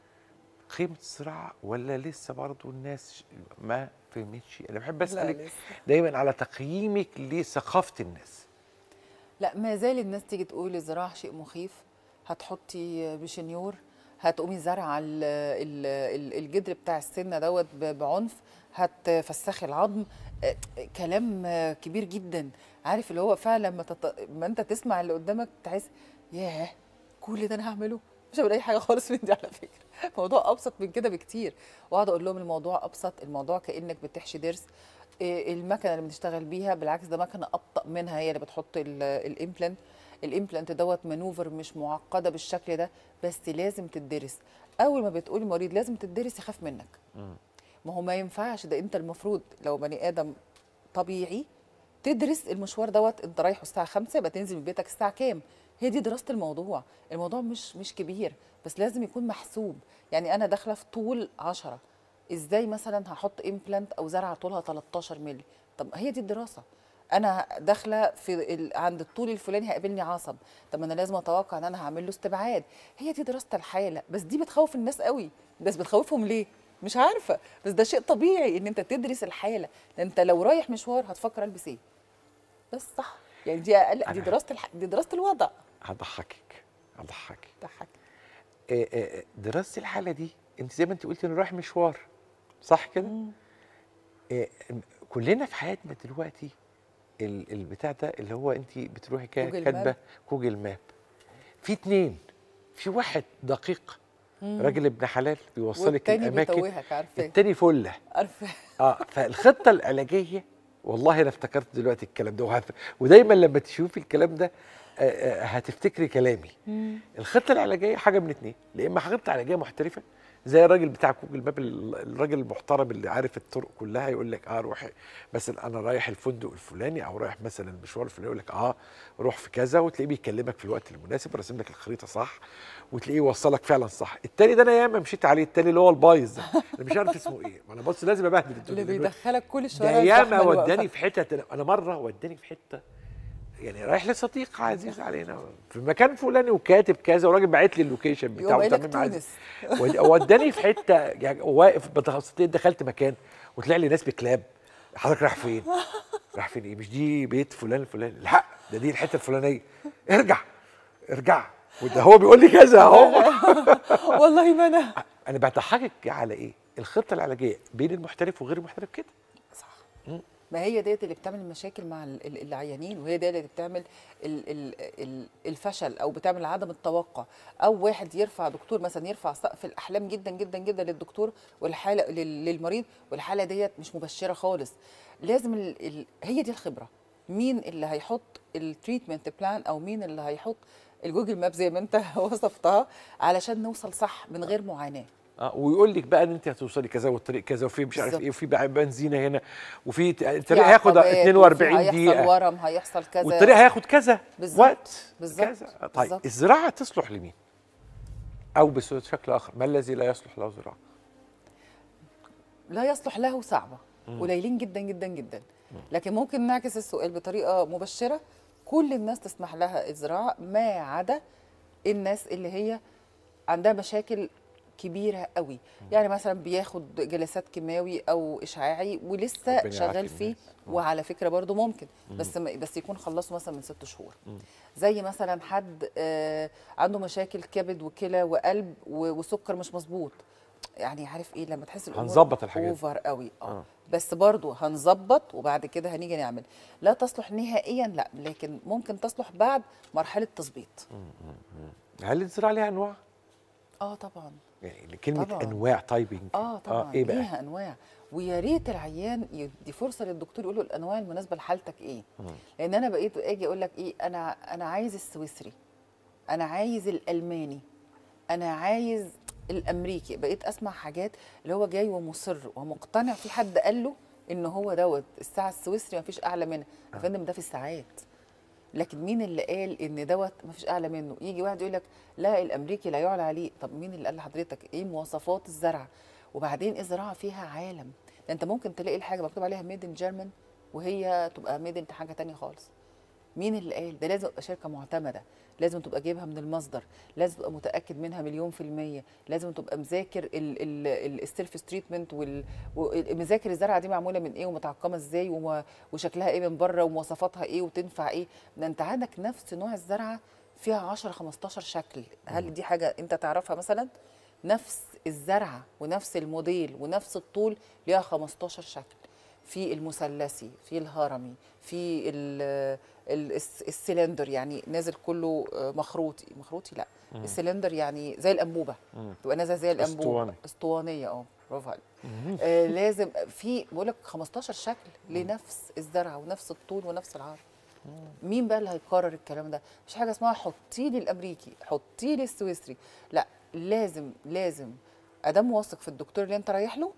Speaker 2: قيمه الزراعه ولا لسه برضو الناس ما فهمتش انا بحب اسالك
Speaker 1: لسه.
Speaker 2: دايما على تقييمك لثقافه الناس
Speaker 1: لا ما زال الناس تيجي تقول الزراعه شيء مخيف هتحطي بشنيور هتقومي زارعه ال- ال- ال- الجدر بتاع السنه دوت ب- بعنف هتفسخي العظم آه، كلام آه، كبير جدا عارف اللي هو فعلا لما تط... ما انت تسمع اللي قدامك تحس ياه كل ده انا هعمله مش هعمل اي حاجه خالص من دي على فكره الموضوع ابسط من كده بكتير واقعد اقول لهم الموضوع ابسط الموضوع كانك بتحشي ضرس إيه المكنه اللي بنشتغل بيها بالعكس ده مكنه ابطا منها هي اللي بتحط الامبلانت الامبلانت دوت مانوفر مش معقده بالشكل ده بس لازم تدرس اول ما بتقولي مريض لازم تدرس يخاف منك ما هو ما ينفعش ده انت المفروض لو بني ادم طبيعي تدرس المشوار دوت انت رايحه الساعه 5 يبقى تنزل من بيتك الساعه كام هي دي دراسه الموضوع الموضوع مش مش كبير بس لازم يكون محسوب يعني انا داخله في طول 10 ازاي مثلا هحط امبلانت او زرعه طولها 13 مللي طب هي دي الدراسه انا داخله في ال... عند الطول الفلاني هيقابلني عصب طب ما انا لازم اتوقع ان انا هعمل له استبعاد هي دي دراسه الحاله بس دي بتخوف الناس قوي بس بتخوفهم ليه مش عارفه بس ده شيء طبيعي ان انت تدرس الحاله لان انت لو رايح مشوار هتفكر البس ايه بس صح يعني دي اقل دي
Speaker 2: أنا-
Speaker 1: دراسه الح... دي دراسه الوضع
Speaker 2: هضحكك هضحكك
Speaker 1: ضحك
Speaker 2: آه، آه، دراسه الحاله دي انت زي ما انت قلتي انا رايح مشوار صح كده آه، كلنا في حياتنا دلوقتي ال- البتاع ده اللي هو انت بتروحي كا-
Speaker 1: جوجل
Speaker 2: كاتبه
Speaker 1: ماب.
Speaker 2: جوجل ماب في اتنين في واحد دقيق راجل ابن حلال بيوصلك
Speaker 1: والتاني
Speaker 2: الاماكن
Speaker 1: بيتوهك عارفاه
Speaker 2: التاني فله
Speaker 1: عارفه
Speaker 2: اه فالخطه العلاجيه والله انا افتكرت دلوقتي الكلام ده وهف... ودايما لما تشوفي الكلام ده آه، آه، هتفتكري كلامي الخطه العلاجيه حاجه من اتنين يا اما خطه علاجيه محترفه زي الراجل بتاع جوجل ماب ال- الراجل المحترم اللي عارف الطرق كلها يقول لك اه روح مثلا انا رايح الفندق الفلاني او رايح مثلا المشوار الفلاني يقول لك اه روح في كذا وتلاقيه بيكلمك في الوقت المناسب وراسم لك الخريطه صح وتلاقيه يوصلك فعلا صح التاني ده انا ياما مشيت عليه التاني اللي هو البايظ ده انا مش عارف اسمه ايه ما انا بص لازم ابهدل الدنيا
Speaker 1: اللي
Speaker 2: دلوقتي.
Speaker 1: بيدخلك كل
Speaker 2: ده
Speaker 1: الشوارع
Speaker 2: ياما
Speaker 1: الزحمة اللي
Speaker 2: وداني
Speaker 1: واقفة.
Speaker 2: في حته انا مره وداني في حته يعني رايح لصديق عزيز علينا في مكان فلاني وكاتب كذا وراجل باعت لي اللوكيشن
Speaker 1: يقوم
Speaker 2: بتاعه
Speaker 1: قايل لك
Speaker 2: تمام عايز-
Speaker 1: تونس
Speaker 2: ود- وداني في حته يعني واقف بتخصصتين دخلت مكان وطلع لي ناس بكلاب حضرتك رايح فين؟ رايح فين ايه؟ مش دي بيت فلان الفلاني لا ده دي الحته الفلانيه ارجع ارجع وده هو بيقول لي كذا اهو
Speaker 1: والله ما انا
Speaker 2: انا بضحكك على ايه؟ الخطه العلاجيه بين المحترف وغير المحترف كده
Speaker 1: صح ما هي ديت اللي بتعمل مشاكل مع ال- ال- العيانين وهي ديت اللي بتعمل ال ال ال الفشل او بتعمل عدم التوقع او واحد يرفع دكتور مثلا يرفع سقف الاحلام جدا جدا جدا للدكتور والحاله لل- للمريض والحاله ديت مش مبشره خالص لازم ال ال هي دي الخبره مين اللي هيحط التريتمنت بلان او مين اللي هيحط الجوجل ماب زي ما انت وصفتها علشان نوصل صح من غير معاناه
Speaker 2: اه ويقول لك بقى ان انت هتوصلي كذا والطريق كذا وفي مش عارف
Speaker 1: بالظبط.
Speaker 2: ايه وفي بقى بنزينه هنا وفي ت-
Speaker 1: في
Speaker 2: الطريق هياخد
Speaker 1: عقبات،
Speaker 2: 42
Speaker 1: وفي
Speaker 2: دقيقه
Speaker 1: هيحصل ورم هيحصل كذا
Speaker 2: والطريق هياخد كذا
Speaker 1: بالظبط،
Speaker 2: وقت
Speaker 1: بالظبط،
Speaker 2: كذا طيب
Speaker 1: بالظبط.
Speaker 2: الزراعه تصلح لمين؟ او بشكل اخر ما الذي لا يصلح له زراعه؟
Speaker 1: لا يصلح له صعبة قليلين جدا جدا جدا لكن ممكن نعكس السؤال بطريقة مبشرة كل الناس تسمح لها الزراعة ما عدا الناس اللي هي عندها مشاكل كبيره قوي يعني مثلا بياخد جلسات كيماوي او اشعاعي ولسه
Speaker 2: ربنا
Speaker 1: شغال
Speaker 2: يعافي
Speaker 1: فيه
Speaker 2: الناس. آه.
Speaker 1: وعلى فكره برضو ممكن بس ما- بس يكون خلصه مثلا من ست شهور زي مثلا حد آه، عنده مشاكل كبد وكلى وقلب و- وسكر مش مظبوط يعني عارف ايه لما تحس الامور
Speaker 2: هنظبط الحاجات دي.
Speaker 1: اوفر قوي اه
Speaker 2: آه.
Speaker 1: بس برضو هنظبط وبعد كده هنيجي نعمل لا تصلح نهائيا لا لكن ممكن تصلح بعد مرحله تظبيط
Speaker 2: هل الزراعه ليها انواع؟
Speaker 1: اه طبعا
Speaker 2: يعني كلمه
Speaker 1: طبعاً.
Speaker 2: انواع تايبنج
Speaker 1: اه طبعا
Speaker 2: ايه بقى؟
Speaker 1: ليها انواع ويا ريت العيان يدي فرصه للدكتور يقول له الانواع المناسبه لحالتك ايه لان انا بقيت اجي اقول لك ايه انا انا عايز السويسري انا عايز الالماني انا عايز الامريكي بقيت اسمع حاجات اللي هو جاي ومصر ومقتنع في حد قال له ان هو دوت الساعه السويسري ما فيش اعلى منها يا فندم ده في الساعات لكن مين اللي قال ان دوت ما فيش اعلى منه يجي واحد يقول لك لا الامريكي لا يعلى عليه طب مين اللي قال لحضرتك ايه مواصفات الزرع وبعدين الزراعه فيها عالم ده انت ممكن تلاقي الحاجه مكتوب عليها ميد ان جيرمان وهي تبقى ميد ان حاجه تانية خالص مين اللي قال ده لازم تبقى شركه معتمده لازم تبقى جايبها من المصدر لازم تبقى متاكد منها مليون في الميه لازم تبقى مذاكر السيلف تريتمنت ومذاكر الزرعه دي معموله من ايه ومتعقمه ازاي وما- وشكلها ايه من بره ومواصفاتها ايه وتنفع ايه ده انت عندك نفس نوع الزرعه فيها 10 15 شكل هل دي حاجه انت تعرفها مثلا نفس الزرعه ونفس الموديل ونفس الطول ليها 15 شكل في المثلثي في الهرمي في ال- ال- الس- السلندر يعني نازل كله آه، مخروطي مخروطي لا السلندر يعني زي الانبوبه تبقى نازله زي الانبوبه
Speaker 2: اسطواني.
Speaker 1: اسطوانيه اه برافو عليك آه لازم في بقول لك 15 شكل لنفس الزرعه ونفس الطول ونفس العرض مين بقى اللي هيقرر الكلام ده مش حاجه اسمها حطي لي الامريكي حطي لي السويسري لا لازم لازم ادام واثق في الدكتور اللي انت رايح له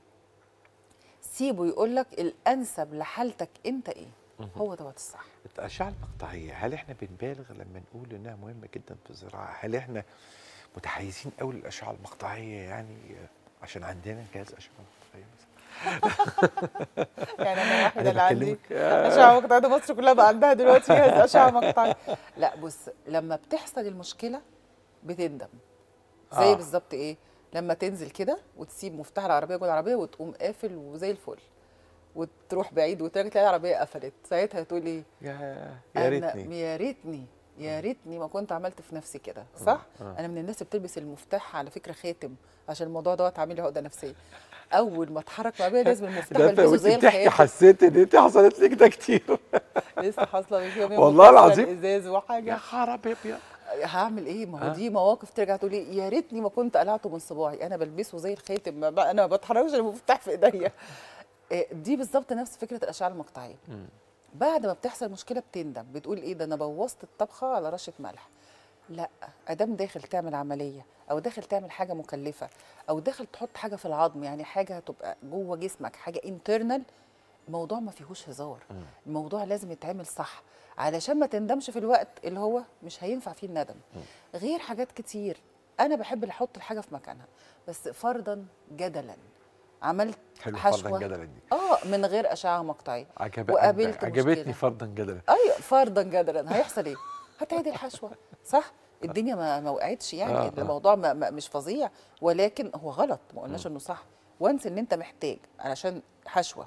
Speaker 1: سيبه يقول لك الانسب لحالتك انت ايه هو دوت الصح
Speaker 2: الاشعه المقطعيه هل احنا بنبالغ لما نقول انها مهمه جدا في الزراعه؟ هل احنا متحيزين قوي للاشعه المقطعيه يعني عشان عندنا جهاز اشعه مقطعيه مثلا؟
Speaker 1: يعني انا الواحده
Speaker 2: أنا
Speaker 1: اللي عندي
Speaker 2: بكلمك.
Speaker 1: اشعه مقطعيه ده مصر كلها بقى عندها دلوقتي جهاز اشعه مقطعيه لا بص لما بتحصل المشكله بتندم زي
Speaker 2: آه.
Speaker 1: بالظبط ايه لما تنزل كده وتسيب مفتاح العربيه جوه العربيه وتقوم قافل وزي الفل وتروح بعيد وترجع تلاقي العربيه قفلت ساعتها تقول ايه
Speaker 2: يا يا
Speaker 1: أنا
Speaker 2: ريتني
Speaker 1: يا ريتني يا ريتني ما كنت عملت في نفسي كده صح
Speaker 2: آه.
Speaker 1: انا من الناس اللي بتلبس المفتاح على فكره خاتم عشان الموضوع دوت عامل لي عقده نفسيه اول ما اتحرك مع بيا لازم المفتاح
Speaker 2: ده انت
Speaker 1: البسه
Speaker 2: وانت
Speaker 1: زي
Speaker 2: بتحكي
Speaker 1: الخاتم
Speaker 2: حسيت ان انت حصلت لك ده كتير
Speaker 1: لسه حاصله من كام يوم
Speaker 2: والله
Speaker 1: وكسرة
Speaker 2: العظيم.
Speaker 1: الازاز
Speaker 2: يا
Speaker 1: وحاجه
Speaker 2: خراب ابيض
Speaker 1: هعمل ايه ما هو
Speaker 2: آه.
Speaker 1: دي مواقف ترجع تقول لي يا ريتني ما كنت قلعته من صباعي انا بلبسه زي الخاتم ما بقى انا ما بتحركش المفتاح في ايديا آه، دي بالظبط نفس فكره الاشعه المقطعيه بعد ما بتحصل مشكله بتندم بتقول ايه ده انا بوظت الطبخه على رشه ملح لا ادام داخل تعمل عمليه او داخل تعمل حاجه مكلفه او داخل تحط حاجه في العظم يعني حاجه هتبقى جوه جسمك حاجه انترنال الموضوع ما فيهوش هزار الموضوع لازم يتعمل صح علشان ما تندمش في الوقت اللي هو مش هينفع فيه الندم غير حاجات كتير انا بحب اللي احط الحاجه في مكانها بس فرضا جدلا عملت
Speaker 2: حلو
Speaker 1: حشوه
Speaker 2: فرضا جدلا دي
Speaker 1: اه من غير اشعه مقطعيه
Speaker 2: عجب
Speaker 1: وقابلت
Speaker 2: عجبتني
Speaker 1: مشكلة.
Speaker 2: فرضا جدلا
Speaker 1: ايوه فرضا جدلا هيحصل ايه؟ هتعيد الحشوه صح؟ الدنيا ما ما وقعتش يعني
Speaker 2: آه،
Speaker 1: آه
Speaker 2: آه.
Speaker 1: الموضوع ما ما مش فظيع ولكن هو غلط ما قلناش انه صح وانس ان انت محتاج علشان حشوه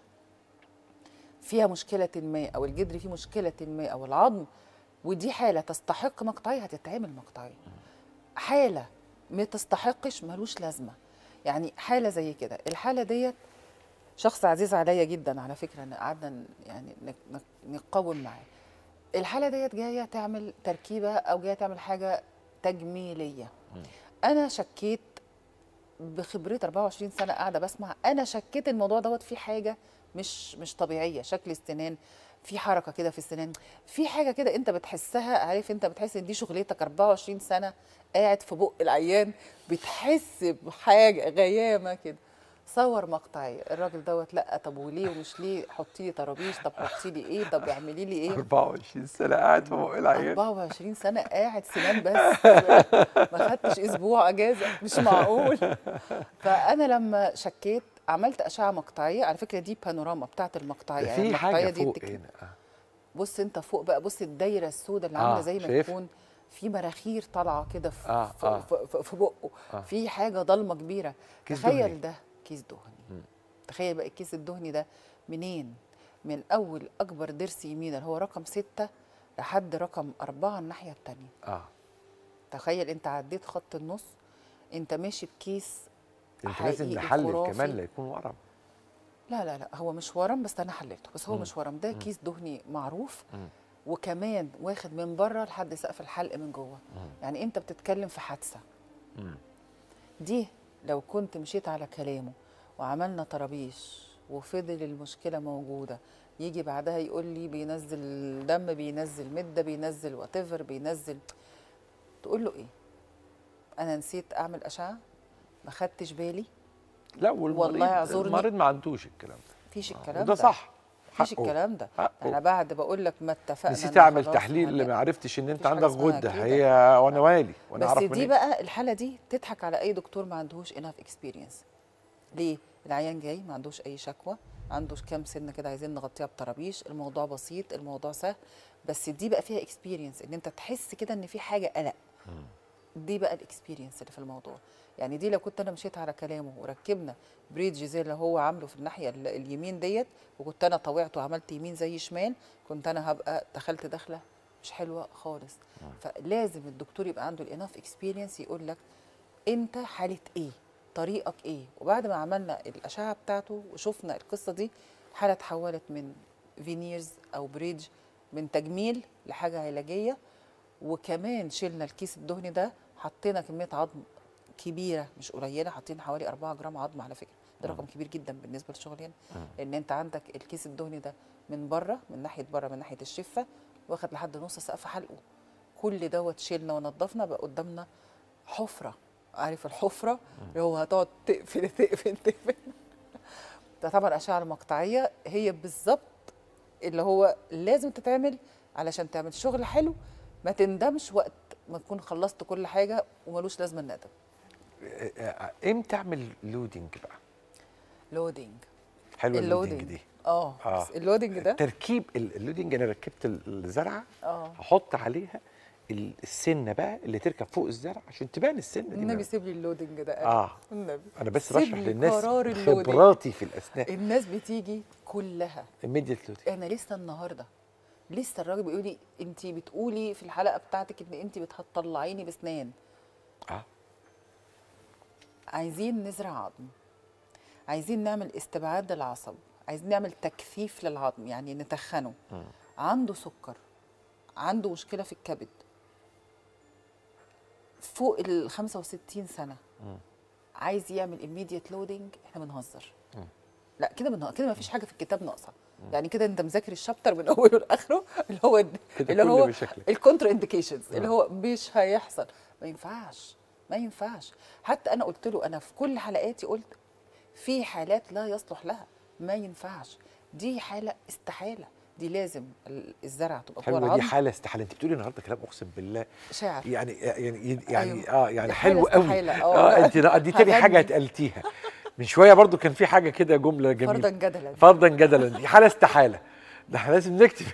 Speaker 1: فيها مشكله ما او الجدر فيه مشكله ما او العظم ودي حاله تستحق مقطعيه هتتعمل مقطعيه حاله ما تستحقش ملوش لازمه يعني حاله زي كده الحاله ديت شخص عزيز عليا جدا على فكره ان قعدنا ن- يعني نك- نك- نقاوم معاه الحاله ديت جايه تعمل تركيبه او جايه تعمل حاجه تجميليه انا شكيت بخبرتي 24 سنه قاعده بسمع انا شكيت الموضوع دوت في حاجه مش مش طبيعيه شكل السنان في حركه كده في السنان في حاجه كده انت بتحسها عارف انت بتحس ان دي شغلتك 24 سنه قاعد في بق العيان بتحس بحاجه غيامه كده صور مقطعيه الراجل دوت لا طب وليه ومش ليه حطي لي طرابيش طب حطي لي ايه طب اعملي لي ايه
Speaker 2: 24 سنه قاعد في بق العيان
Speaker 1: 24 سنه قاعد سنان بس ما خدتش اسبوع اجازه مش معقول فانا لما شكيت عملت اشعه مقطعيه على فكره دي بانوراما بتاعت المقطعيه
Speaker 2: ده
Speaker 1: يعني
Speaker 2: في
Speaker 1: المقطعيه
Speaker 2: حاجه
Speaker 1: دي
Speaker 2: فوق
Speaker 1: تك-
Speaker 2: هنا آه.
Speaker 1: بص انت فوق بقى بص الدايره السوداء اللي
Speaker 2: آه،
Speaker 1: عامله زي ما
Speaker 2: شايف؟
Speaker 1: تكون في مراخير طالعه كده في,
Speaker 2: آه،
Speaker 1: في,
Speaker 2: آه.
Speaker 1: في, في, في بقه
Speaker 2: آه.
Speaker 1: في حاجه ضلمه كبيره
Speaker 2: كيس
Speaker 1: تخيل
Speaker 2: دهني.
Speaker 1: ده كيس دهني تخيل بقى الكيس الدهني ده منين من اول اكبر ضرس يمين اللي هو رقم ستة لحد رقم أربعة الناحية التانية
Speaker 2: اه
Speaker 1: تخيل انت عديت خط النص انت ماشي بكيس
Speaker 2: انت لازم
Speaker 1: حقيقي
Speaker 2: نحلل
Speaker 1: خرافي.
Speaker 2: كمان لا يكون ورم
Speaker 1: لا لا لا هو مش ورم بس انا حللته بس هو
Speaker 2: مم.
Speaker 1: مش ورم ده كيس دهني معروف
Speaker 2: مم.
Speaker 1: وكمان واخد من بره لحد سقف الحلق من جوه يعني انت بتتكلم في حادثه
Speaker 2: مم.
Speaker 1: دي لو كنت مشيت على كلامه وعملنا طرابيش وفضل المشكله موجوده يجي بعدها يقول لي بينزل دم بينزل مده بينزل واتيفر بينزل تقول له ايه انا نسيت اعمل اشعه ما خدتش بالي
Speaker 2: لا والمريض
Speaker 1: والله اعذرني.
Speaker 2: المريض ما عندوش الكلام ده
Speaker 1: مفيش
Speaker 2: آه،
Speaker 1: الكلام
Speaker 2: وده
Speaker 1: ده
Speaker 2: صح
Speaker 1: مفيش
Speaker 2: حقه.
Speaker 1: الكلام ده
Speaker 2: حقه.
Speaker 1: انا بعد بقول لك ما اتفقنا
Speaker 2: نسيت
Speaker 1: إن
Speaker 2: اعمل
Speaker 1: خلاص
Speaker 2: تحليل اللي
Speaker 1: هن-
Speaker 2: ما عرفتش ان انت
Speaker 1: مفيش حاجة
Speaker 2: عندك
Speaker 1: اسمها
Speaker 2: غده
Speaker 1: كده.
Speaker 2: هي وانا مالي وانا
Speaker 1: بس
Speaker 2: اعرف
Speaker 1: دي
Speaker 2: منين
Speaker 1: بقى الحاله دي تضحك على اي دكتور ما عندهوش انف اكسبيرينس ليه العيان جاي ما عندوش اي شكوى عنده كام سنه كده عايزين نغطيها بطرابيش الموضوع بسيط الموضوع سهل بس دي بقى فيها اكسبيرينس ان انت تحس كده ان في حاجه قلق دي بقى الاكسبيرينس اللي في الموضوع يعني دي لو كنت انا مشيت على كلامه وركبنا بريدج زي اللي هو عامله في الناحيه ال- اليمين ديت وكنت انا طوعت وعملت يمين زي شمال كنت انا هبقى دخلت دخله مش حلوه خالص فلازم الدكتور يبقى عنده الاناف اكسبيرينس يقول لك انت حاله ايه طريقك ايه وبعد ما عملنا الاشعه بتاعته وشفنا القصه دي الحاله اتحولت من فينيرز او بريدج من تجميل لحاجه علاجيه وكمان شلنا الكيس الدهني ده حطينا كميه عظم كبيره مش قليله حاطين حوالي 4 جرام عظم على فكره ده رقم كبير جدا بالنسبه لشغلنا لان انت عندك الكيس الدهني ده من بره من ناحيه بره من ناحيه الشفه واخد لحد نص سقف حلقه كل دوت شيلنا ونضفنا بقى قدامنا حفره عارف الحفره اللي هو هتقعد تقفل تقفل تقفل ده طبعا اشعه المقطعيه هي بالظبط اللي هو لازم تتعمل علشان تعمل شغل حلو ما تندمش وقت ما تكون خلصت كل حاجه وملوش لازمه الندم
Speaker 2: آه، آه، امتى اعمل لودنج بقى
Speaker 1: لودنج
Speaker 2: حلوه اللودنج دي
Speaker 1: اه
Speaker 2: آه.
Speaker 1: بس اللودنج ده
Speaker 2: تركيب ال- اللودنج انا ركبت ال- الزرعه
Speaker 1: اه
Speaker 2: هحط عليها ال- السنه بقى اللي تركب فوق الزرع عشان تبان السنه دي
Speaker 1: النبي
Speaker 2: من-
Speaker 1: سيب لي اللودنج ده
Speaker 2: اه
Speaker 1: النبي
Speaker 2: انا بس
Speaker 1: سيب
Speaker 2: بشرح
Speaker 1: لي
Speaker 2: للناس
Speaker 1: قرار اللودنج.
Speaker 2: خبراتي في الاسنان
Speaker 1: الناس بتيجي كلها
Speaker 2: immediate لودنج
Speaker 1: انا لسه النهارده لسه الراجل بيقول لي انت بتقولي في الحلقه بتاعتك ان انت بتطلعيني بسنان
Speaker 2: اه
Speaker 1: عايزين نزرع عظم عايزين نعمل استبعاد للعصب عايزين نعمل تكثيف للعظم يعني نتخنه عنده سكر عنده مشكله في الكبد فوق ال 65 سنه عايز يعمل immediate loading احنا بنهزر لا كده بنهزر كده ما فيش حاجه في الكتاب ناقصه يعني كده انت مذاكر الشابتر من اوله لاخره اللي هو
Speaker 2: كده
Speaker 1: اللي
Speaker 2: كل
Speaker 1: هو
Speaker 2: مشاكلك.
Speaker 1: الكونتر انديكيشنز اللي هو مش هيحصل ما ينفعش ما ينفعش حتى انا قلت له انا في كل حلقاتي قلت في حالات لا يصلح لها ما ينفعش دي حاله استحاله دي لازم ال- الزرع تبقى جوه
Speaker 2: حلوه دي
Speaker 1: العظم
Speaker 2: حاله استحاله انت بتقولي النهارده كلام اقسم بالله
Speaker 1: شاعر
Speaker 2: يعني يعني يعني
Speaker 1: أيوة.
Speaker 2: اه يعني
Speaker 1: دي حالة
Speaker 2: حلو قوي
Speaker 1: استحالة،
Speaker 2: اه
Speaker 1: آه.
Speaker 2: انت لا، دي تاني حاجه
Speaker 1: هغني.
Speaker 2: اتقلتيها من شويه برضو كان في حاجه كده جمله جميله
Speaker 1: فرضا جدلا
Speaker 2: فرضا جدلا دي حاله استحاله ده احنا لازم نكتب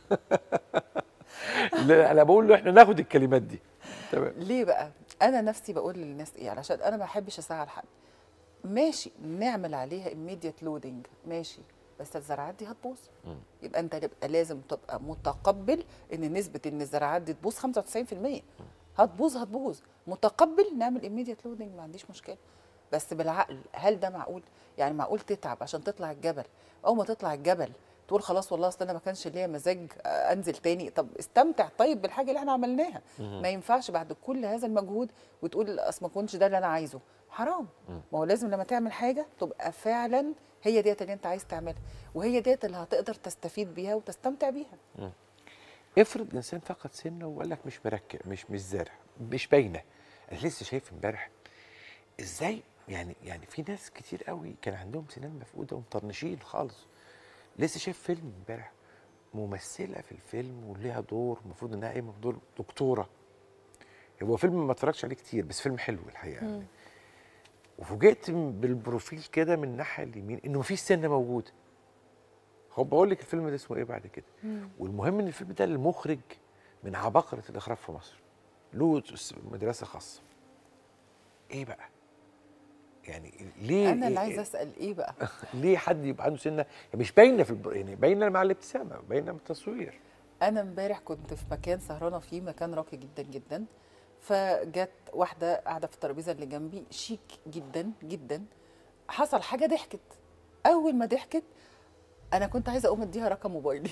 Speaker 2: لا، انا بقول له احنا ناخد الكلمات دي تمام
Speaker 1: ليه بقى انا نفسي بقول للناس ايه علشان انا ما بحبش اسعى حد ماشي نعمل عليها immediate loading ماشي بس الزراعات دي هتبوظ يبقى انت يبقى لازم تبقى متقبل ان نسبه ان الزراعات دي تبوظ 95% هتبوظ هتبوظ متقبل نعمل immediate loading ما عنديش مشكله بس بالعقل هل ده معقول يعني معقول تتعب عشان تطلع الجبل اول ما تطلع الجبل تقول خلاص والله اصل انا ما كانش ليا مزاج آه، انزل تاني طب استمتع طيب بالحاجه اللي احنا عملناها ما ينفعش بعد كل هذا المجهود وتقول اصل ما كنتش ده اللي انا عايزه حرام ما هو لازم لما تعمل حاجه تبقى فعلا هي ديت اللي انت عايز تعملها وهي ديت اللي هتقدر تستفيد بيها وتستمتع بيها
Speaker 2: افرض انسان فقد سنه وقال لك مش مركب مش مش زارع مش باينه انا لسه شايف امبارح ازاي يعني يعني في ناس كتير قوي كان عندهم سنان مفقوده ومطرنشين خالص لسه شايف فيلم امبارح ممثله في الفيلم وليها دور المفروض انها قايمه بدور دكتوره هو فيلم ما اتفرجتش عليه كتير بس فيلم حلو الحقيقه يعني وفوجئت بالبروفيل كده من الناحيه اليمين انه مفيش سنه موجوده هو بقول لك الفيلم ده اسمه ايه بعد كده والمهم ان الفيلم ده المخرج من عباقره الاخراج في مصر له س- مدرسه خاصه ايه بقى يعني ليه
Speaker 1: انا اللي
Speaker 2: إيه-
Speaker 1: عايزه اسال ايه بقى
Speaker 2: ليه حد يبقى عنده سنه يعني مش باينه في الب... يعني باينه مع الابتسامه باينه من التصوير
Speaker 1: انا امبارح كنت في مكان سهرانه فيه مكان راقي جدا جدا فجت واحده قاعده في الترابيزه اللي جنبي شيك جدا جدا حصل حاجه ضحكت اول ما ضحكت انا كنت عايزه اقوم اديها رقم موبايلي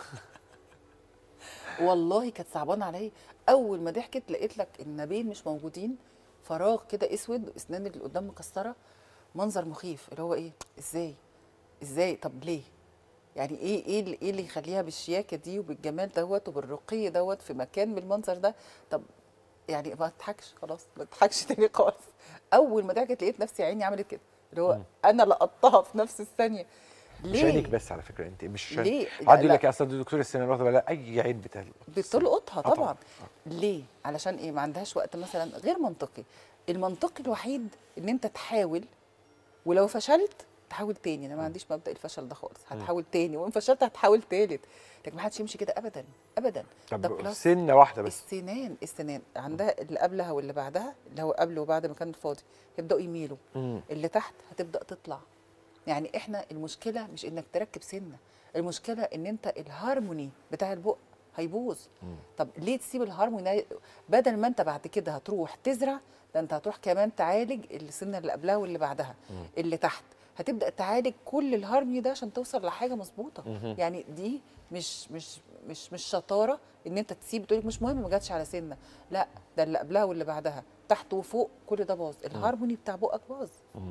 Speaker 1: والله كانت صعبانه عليا اول ما ضحكت لقيت لك النبين مش موجودين فراغ كده اسود واسنان اللي قدام مكسره منظر مخيف اللي هو ايه ازاي ازاي طب ليه يعني ايه ايه اللي, إيه اللي يخليها بالشياكه دي وبالجمال دوت وبالرقي دوت في مكان بالمنظر ده طب يعني ما اضحكش خلاص ما اضحكش تاني خالص اول ما ضحكت لقيت نفسي عيني عملت كده اللي هو انا لقطتها في نفس الثانيه
Speaker 2: مش عينك بس على فكره انت مش عشان
Speaker 1: ليه؟
Speaker 2: حد
Speaker 1: لا،
Speaker 2: يقول
Speaker 1: لا.
Speaker 2: لك اصل دي دكتور السنان واخده بالها اي عين بتلقط
Speaker 1: بتلقطها
Speaker 2: آه طبعاً.
Speaker 1: طبعا ليه علشان ايه ما عندهاش وقت مثلا غير منطقي المنطقي الوحيد ان انت تحاول ولو فشلت تحاول تاني انا ما عنديش مبدا الفشل ده خالص هتحاول تاني وان فشلت هتحاول تالت لكن ما حدش يمشي كده ابدا ابدا ده
Speaker 2: طب
Speaker 1: بلس
Speaker 2: سنه واحده بس
Speaker 1: السنان السنان عندها اللي قبلها واللي بعدها اللي هو قبل وبعد ما كان فاضي يبداوا يميلوا
Speaker 2: مم.
Speaker 1: اللي تحت هتبدا تطلع يعني احنا المشكله مش انك تركب سنه المشكله ان انت الهارموني بتاع البق هيبوظ طب ليه تسيب الهارموني ده؟ بدل ما انت بعد كده هتروح تزرع ده انت هتروح كمان تعالج السنه اللي قبلها واللي بعدها اللي تحت هتبدا تعالج كل الهارموني ده عشان توصل لحاجه مظبوطه يعني دي مش مش مش مش شطاره ان انت تسيب تقول مش مهم ما جاتش على سنه لا ده اللي قبلها واللي بعدها تحت وفوق كل ده باظ الهارموني بتاع بقك باظ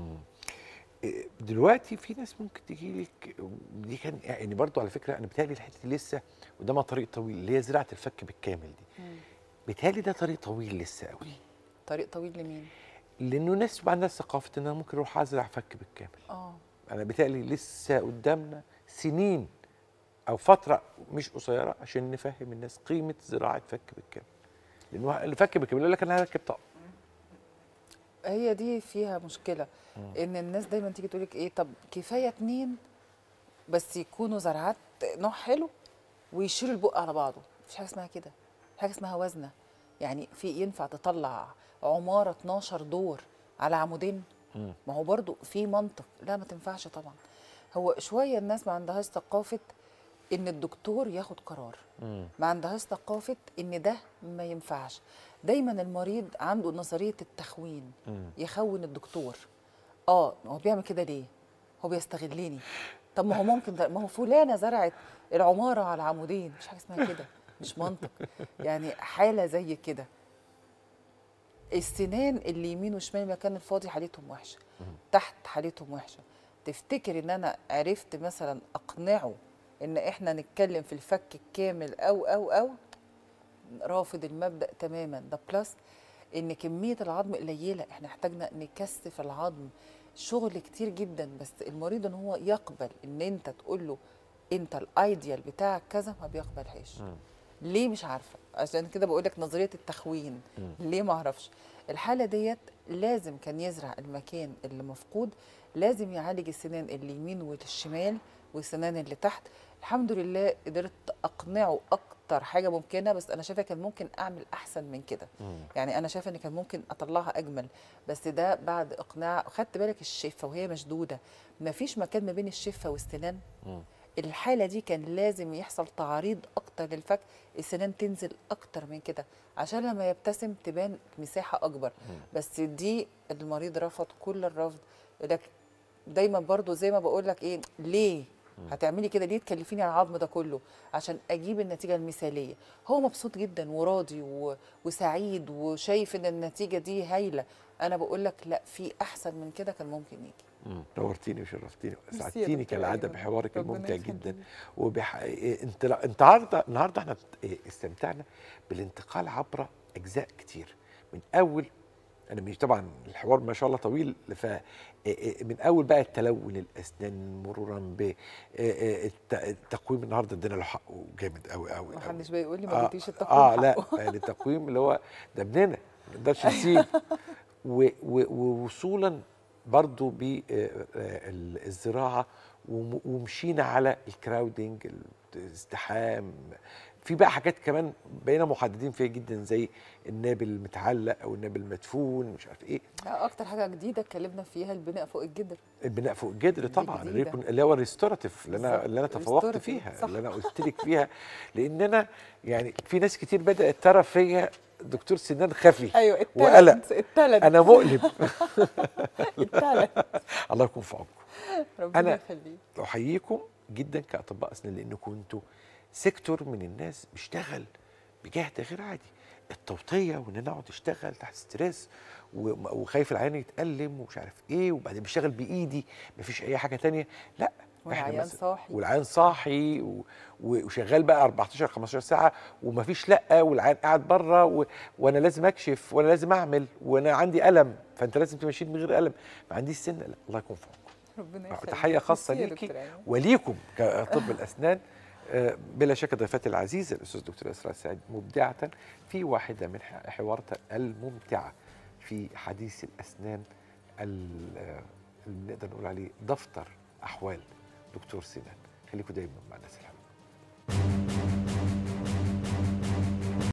Speaker 2: إيه، دلوقتي في ناس ممكن تجي لك دي كان يعني برضو على فكره انا بتهيألي الحته دي لسه قدامها طريق طويل اللي هي زراعه الفك بالكامل دي بيتهيألي ده طريق طويل لسه قوي
Speaker 1: طريق طويل لمين
Speaker 2: لانه الناس ما عندها ثقافه ان انا ممكن اروح ازرع فك بالكامل
Speaker 1: اه
Speaker 2: انا بيتهيألي لسه قدامنا سنين او فتره مش قصيره عشان نفهم الناس قيمه زراعه فك بالكامل لانه الفك بالكامل يقول لك انا هركب طقم
Speaker 1: هي دي فيها مشكله ان الناس دايما تيجي تقول لك ايه طب كفايه اتنين بس يكونوا زرعات نوع حلو ويشيلوا البق على بعضه مفيش حاجه اسمها كده في حاجه اسمها وزنه يعني في ينفع تطلع عماره 12 دور على عمودين ما هو برضو في منطق لا ما تنفعش طبعا هو شويه الناس ما عندهاش ثقافه ان الدكتور ياخد قرار ما عندهاش ثقافه ان ده ما ينفعش دايما المريض عنده نظريه التخوين يخون الدكتور اه هو بيعمل كده ليه هو بيستغلني طب ما هو ممكن ده ما هو فلانه زرعت العماره على عمودين مش حاجه اسمها كده مش منطق يعني حاله زي كده السنان اللي يمين وشمال المكان الفاضي حالتهم وحشه تحت حالتهم وحشه تفتكر ان انا عرفت مثلا اقنعه ان احنا نتكلم في الفك الكامل او او او رافض المبدا تماما ده بلس ان كميه العظم قليله احنا احتاجنا نكثف العظم شغل كتير جدا بس المريض ان هو يقبل ان انت تقول له انت الايديال بتاعك كذا ما بيقبلهاش ليه مش عارفه عشان كده بقول لك نظريه التخوين ليه ما اعرفش الحاله ديت لازم كان يزرع المكان اللي مفقود لازم يعالج السنان اليمين والشمال والسنان اللي تحت الحمد لله قدرت اقنعه اكتر حاجه ممكنه بس انا شايفه كان ممكن اعمل احسن من كده يعني انا شايفه ان كان ممكن اطلعها اجمل بس ده بعد اقناع خدت بالك الشفه وهي مشدوده مفيش مكان ما بين الشفه والسنان الحالة دي كان لازم يحصل تعريض أكتر للفك السنان تنزل أكتر من كده عشان لما يبتسم تبان مساحة أكبر بس دي المريض رفض كل الرفض لك دايما برضو زي ما بقول لك إيه ليه هتعملي كده ليه تكلفيني على العظم ده كله عشان اجيب النتيجه المثاليه هو مبسوط جدا وراضي و... وسعيد وشايف ان النتيجه دي هايله انا بقول لك لا في احسن من كده كان ممكن يجي
Speaker 2: نورتيني وشرفتيني
Speaker 1: ميرسي يا
Speaker 2: سعدتيني
Speaker 1: دكتور
Speaker 2: كالعاده
Speaker 1: أيمن.
Speaker 2: بحوارك
Speaker 1: ربنا
Speaker 2: الممتع
Speaker 1: يخليك.
Speaker 2: جدا وبح... إيه، انت انت النهارده النهارده احنا إيه، استمتعنا بالانتقال عبر اجزاء كتير من اول انا مش طبعا الحوار ما شاء الله طويل ف إيه، إيه، من اول بقى التلون الاسنان مرورا ب إيه، إيه، الت- التقويم النهارده ادينا له حقه جامد قوي قوي
Speaker 1: ما
Speaker 2: قوي.
Speaker 1: حدش بيقول لي
Speaker 2: آه،
Speaker 1: ما جبتيش التقويم
Speaker 2: اه لا
Speaker 1: حقه.
Speaker 2: يعني التقويم اللي هو ده ابننا ما نقدرش نسيب و- و- ووصولا برضو بالزراعه ومشينا على الكراودنج الازدحام في بقى حاجات كمان بقينا محددين فيها جدا زي النابل المتعلق او النابل المدفون مش عارف ايه
Speaker 1: لا اكتر حاجه جديده اتكلمنا فيها البناء فوق الجدر
Speaker 2: البناء فوق الجدر
Speaker 1: دي
Speaker 2: طبعا
Speaker 1: جديدة.
Speaker 2: الريكون اللي هو الريستوراتيف اللي انا
Speaker 1: بالظبط،
Speaker 2: اللي انا تفوقت
Speaker 1: restorative،
Speaker 2: فيها
Speaker 1: صح.
Speaker 2: اللي انا قلت لك فيها لان انا يعني في ناس كتير بدات ترى فيا دكتور سنان خفي
Speaker 1: ايوه التالت
Speaker 2: وقلق.
Speaker 1: التالت
Speaker 2: انا مقلب
Speaker 1: التالت
Speaker 2: الله يكون في عونكم
Speaker 1: ربنا
Speaker 2: أنا-
Speaker 1: يخليك
Speaker 2: احييكم جدا كاطباء اسنان لانكم انتوا سيكتور من الناس بيشتغل بجهد غير عادي التوطيه وان انا اقعد اشتغل تحت ستريس و- وخايف العين يتالم ومش عارف ايه وبعدين بشتغل بايدي مفيش اي حاجه تانية لا إحنا
Speaker 1: والعيان
Speaker 2: مثلاً-
Speaker 1: صاحي.
Speaker 2: والعيان صاحي و- و- وشغال بقى 14 15 ساعه ومفيش لا والعيان قاعد بره و... وانا لازم اكشف وانا لازم اعمل وانا عندي الم فانت لازم تمشيني من غير الم ما عنديش سن لا الله يكون في عونكم
Speaker 1: ربنا يخليك
Speaker 2: تحيه خاصه
Speaker 1: ميرسي يا
Speaker 2: ليكي
Speaker 1: دكتور أيمن.
Speaker 2: وليكم كطب الاسنان آه، بلا شك ضيفتي العزيزه الاستاذ دكتور اسراء سعيد مبدعه في واحده من ح- حواراتها الممتعه في حديث الاسنان ال- آه، اللي نقدر نقول عليه دفتر احوال دكتور سنان خليكم دايما مع الناس الحلوه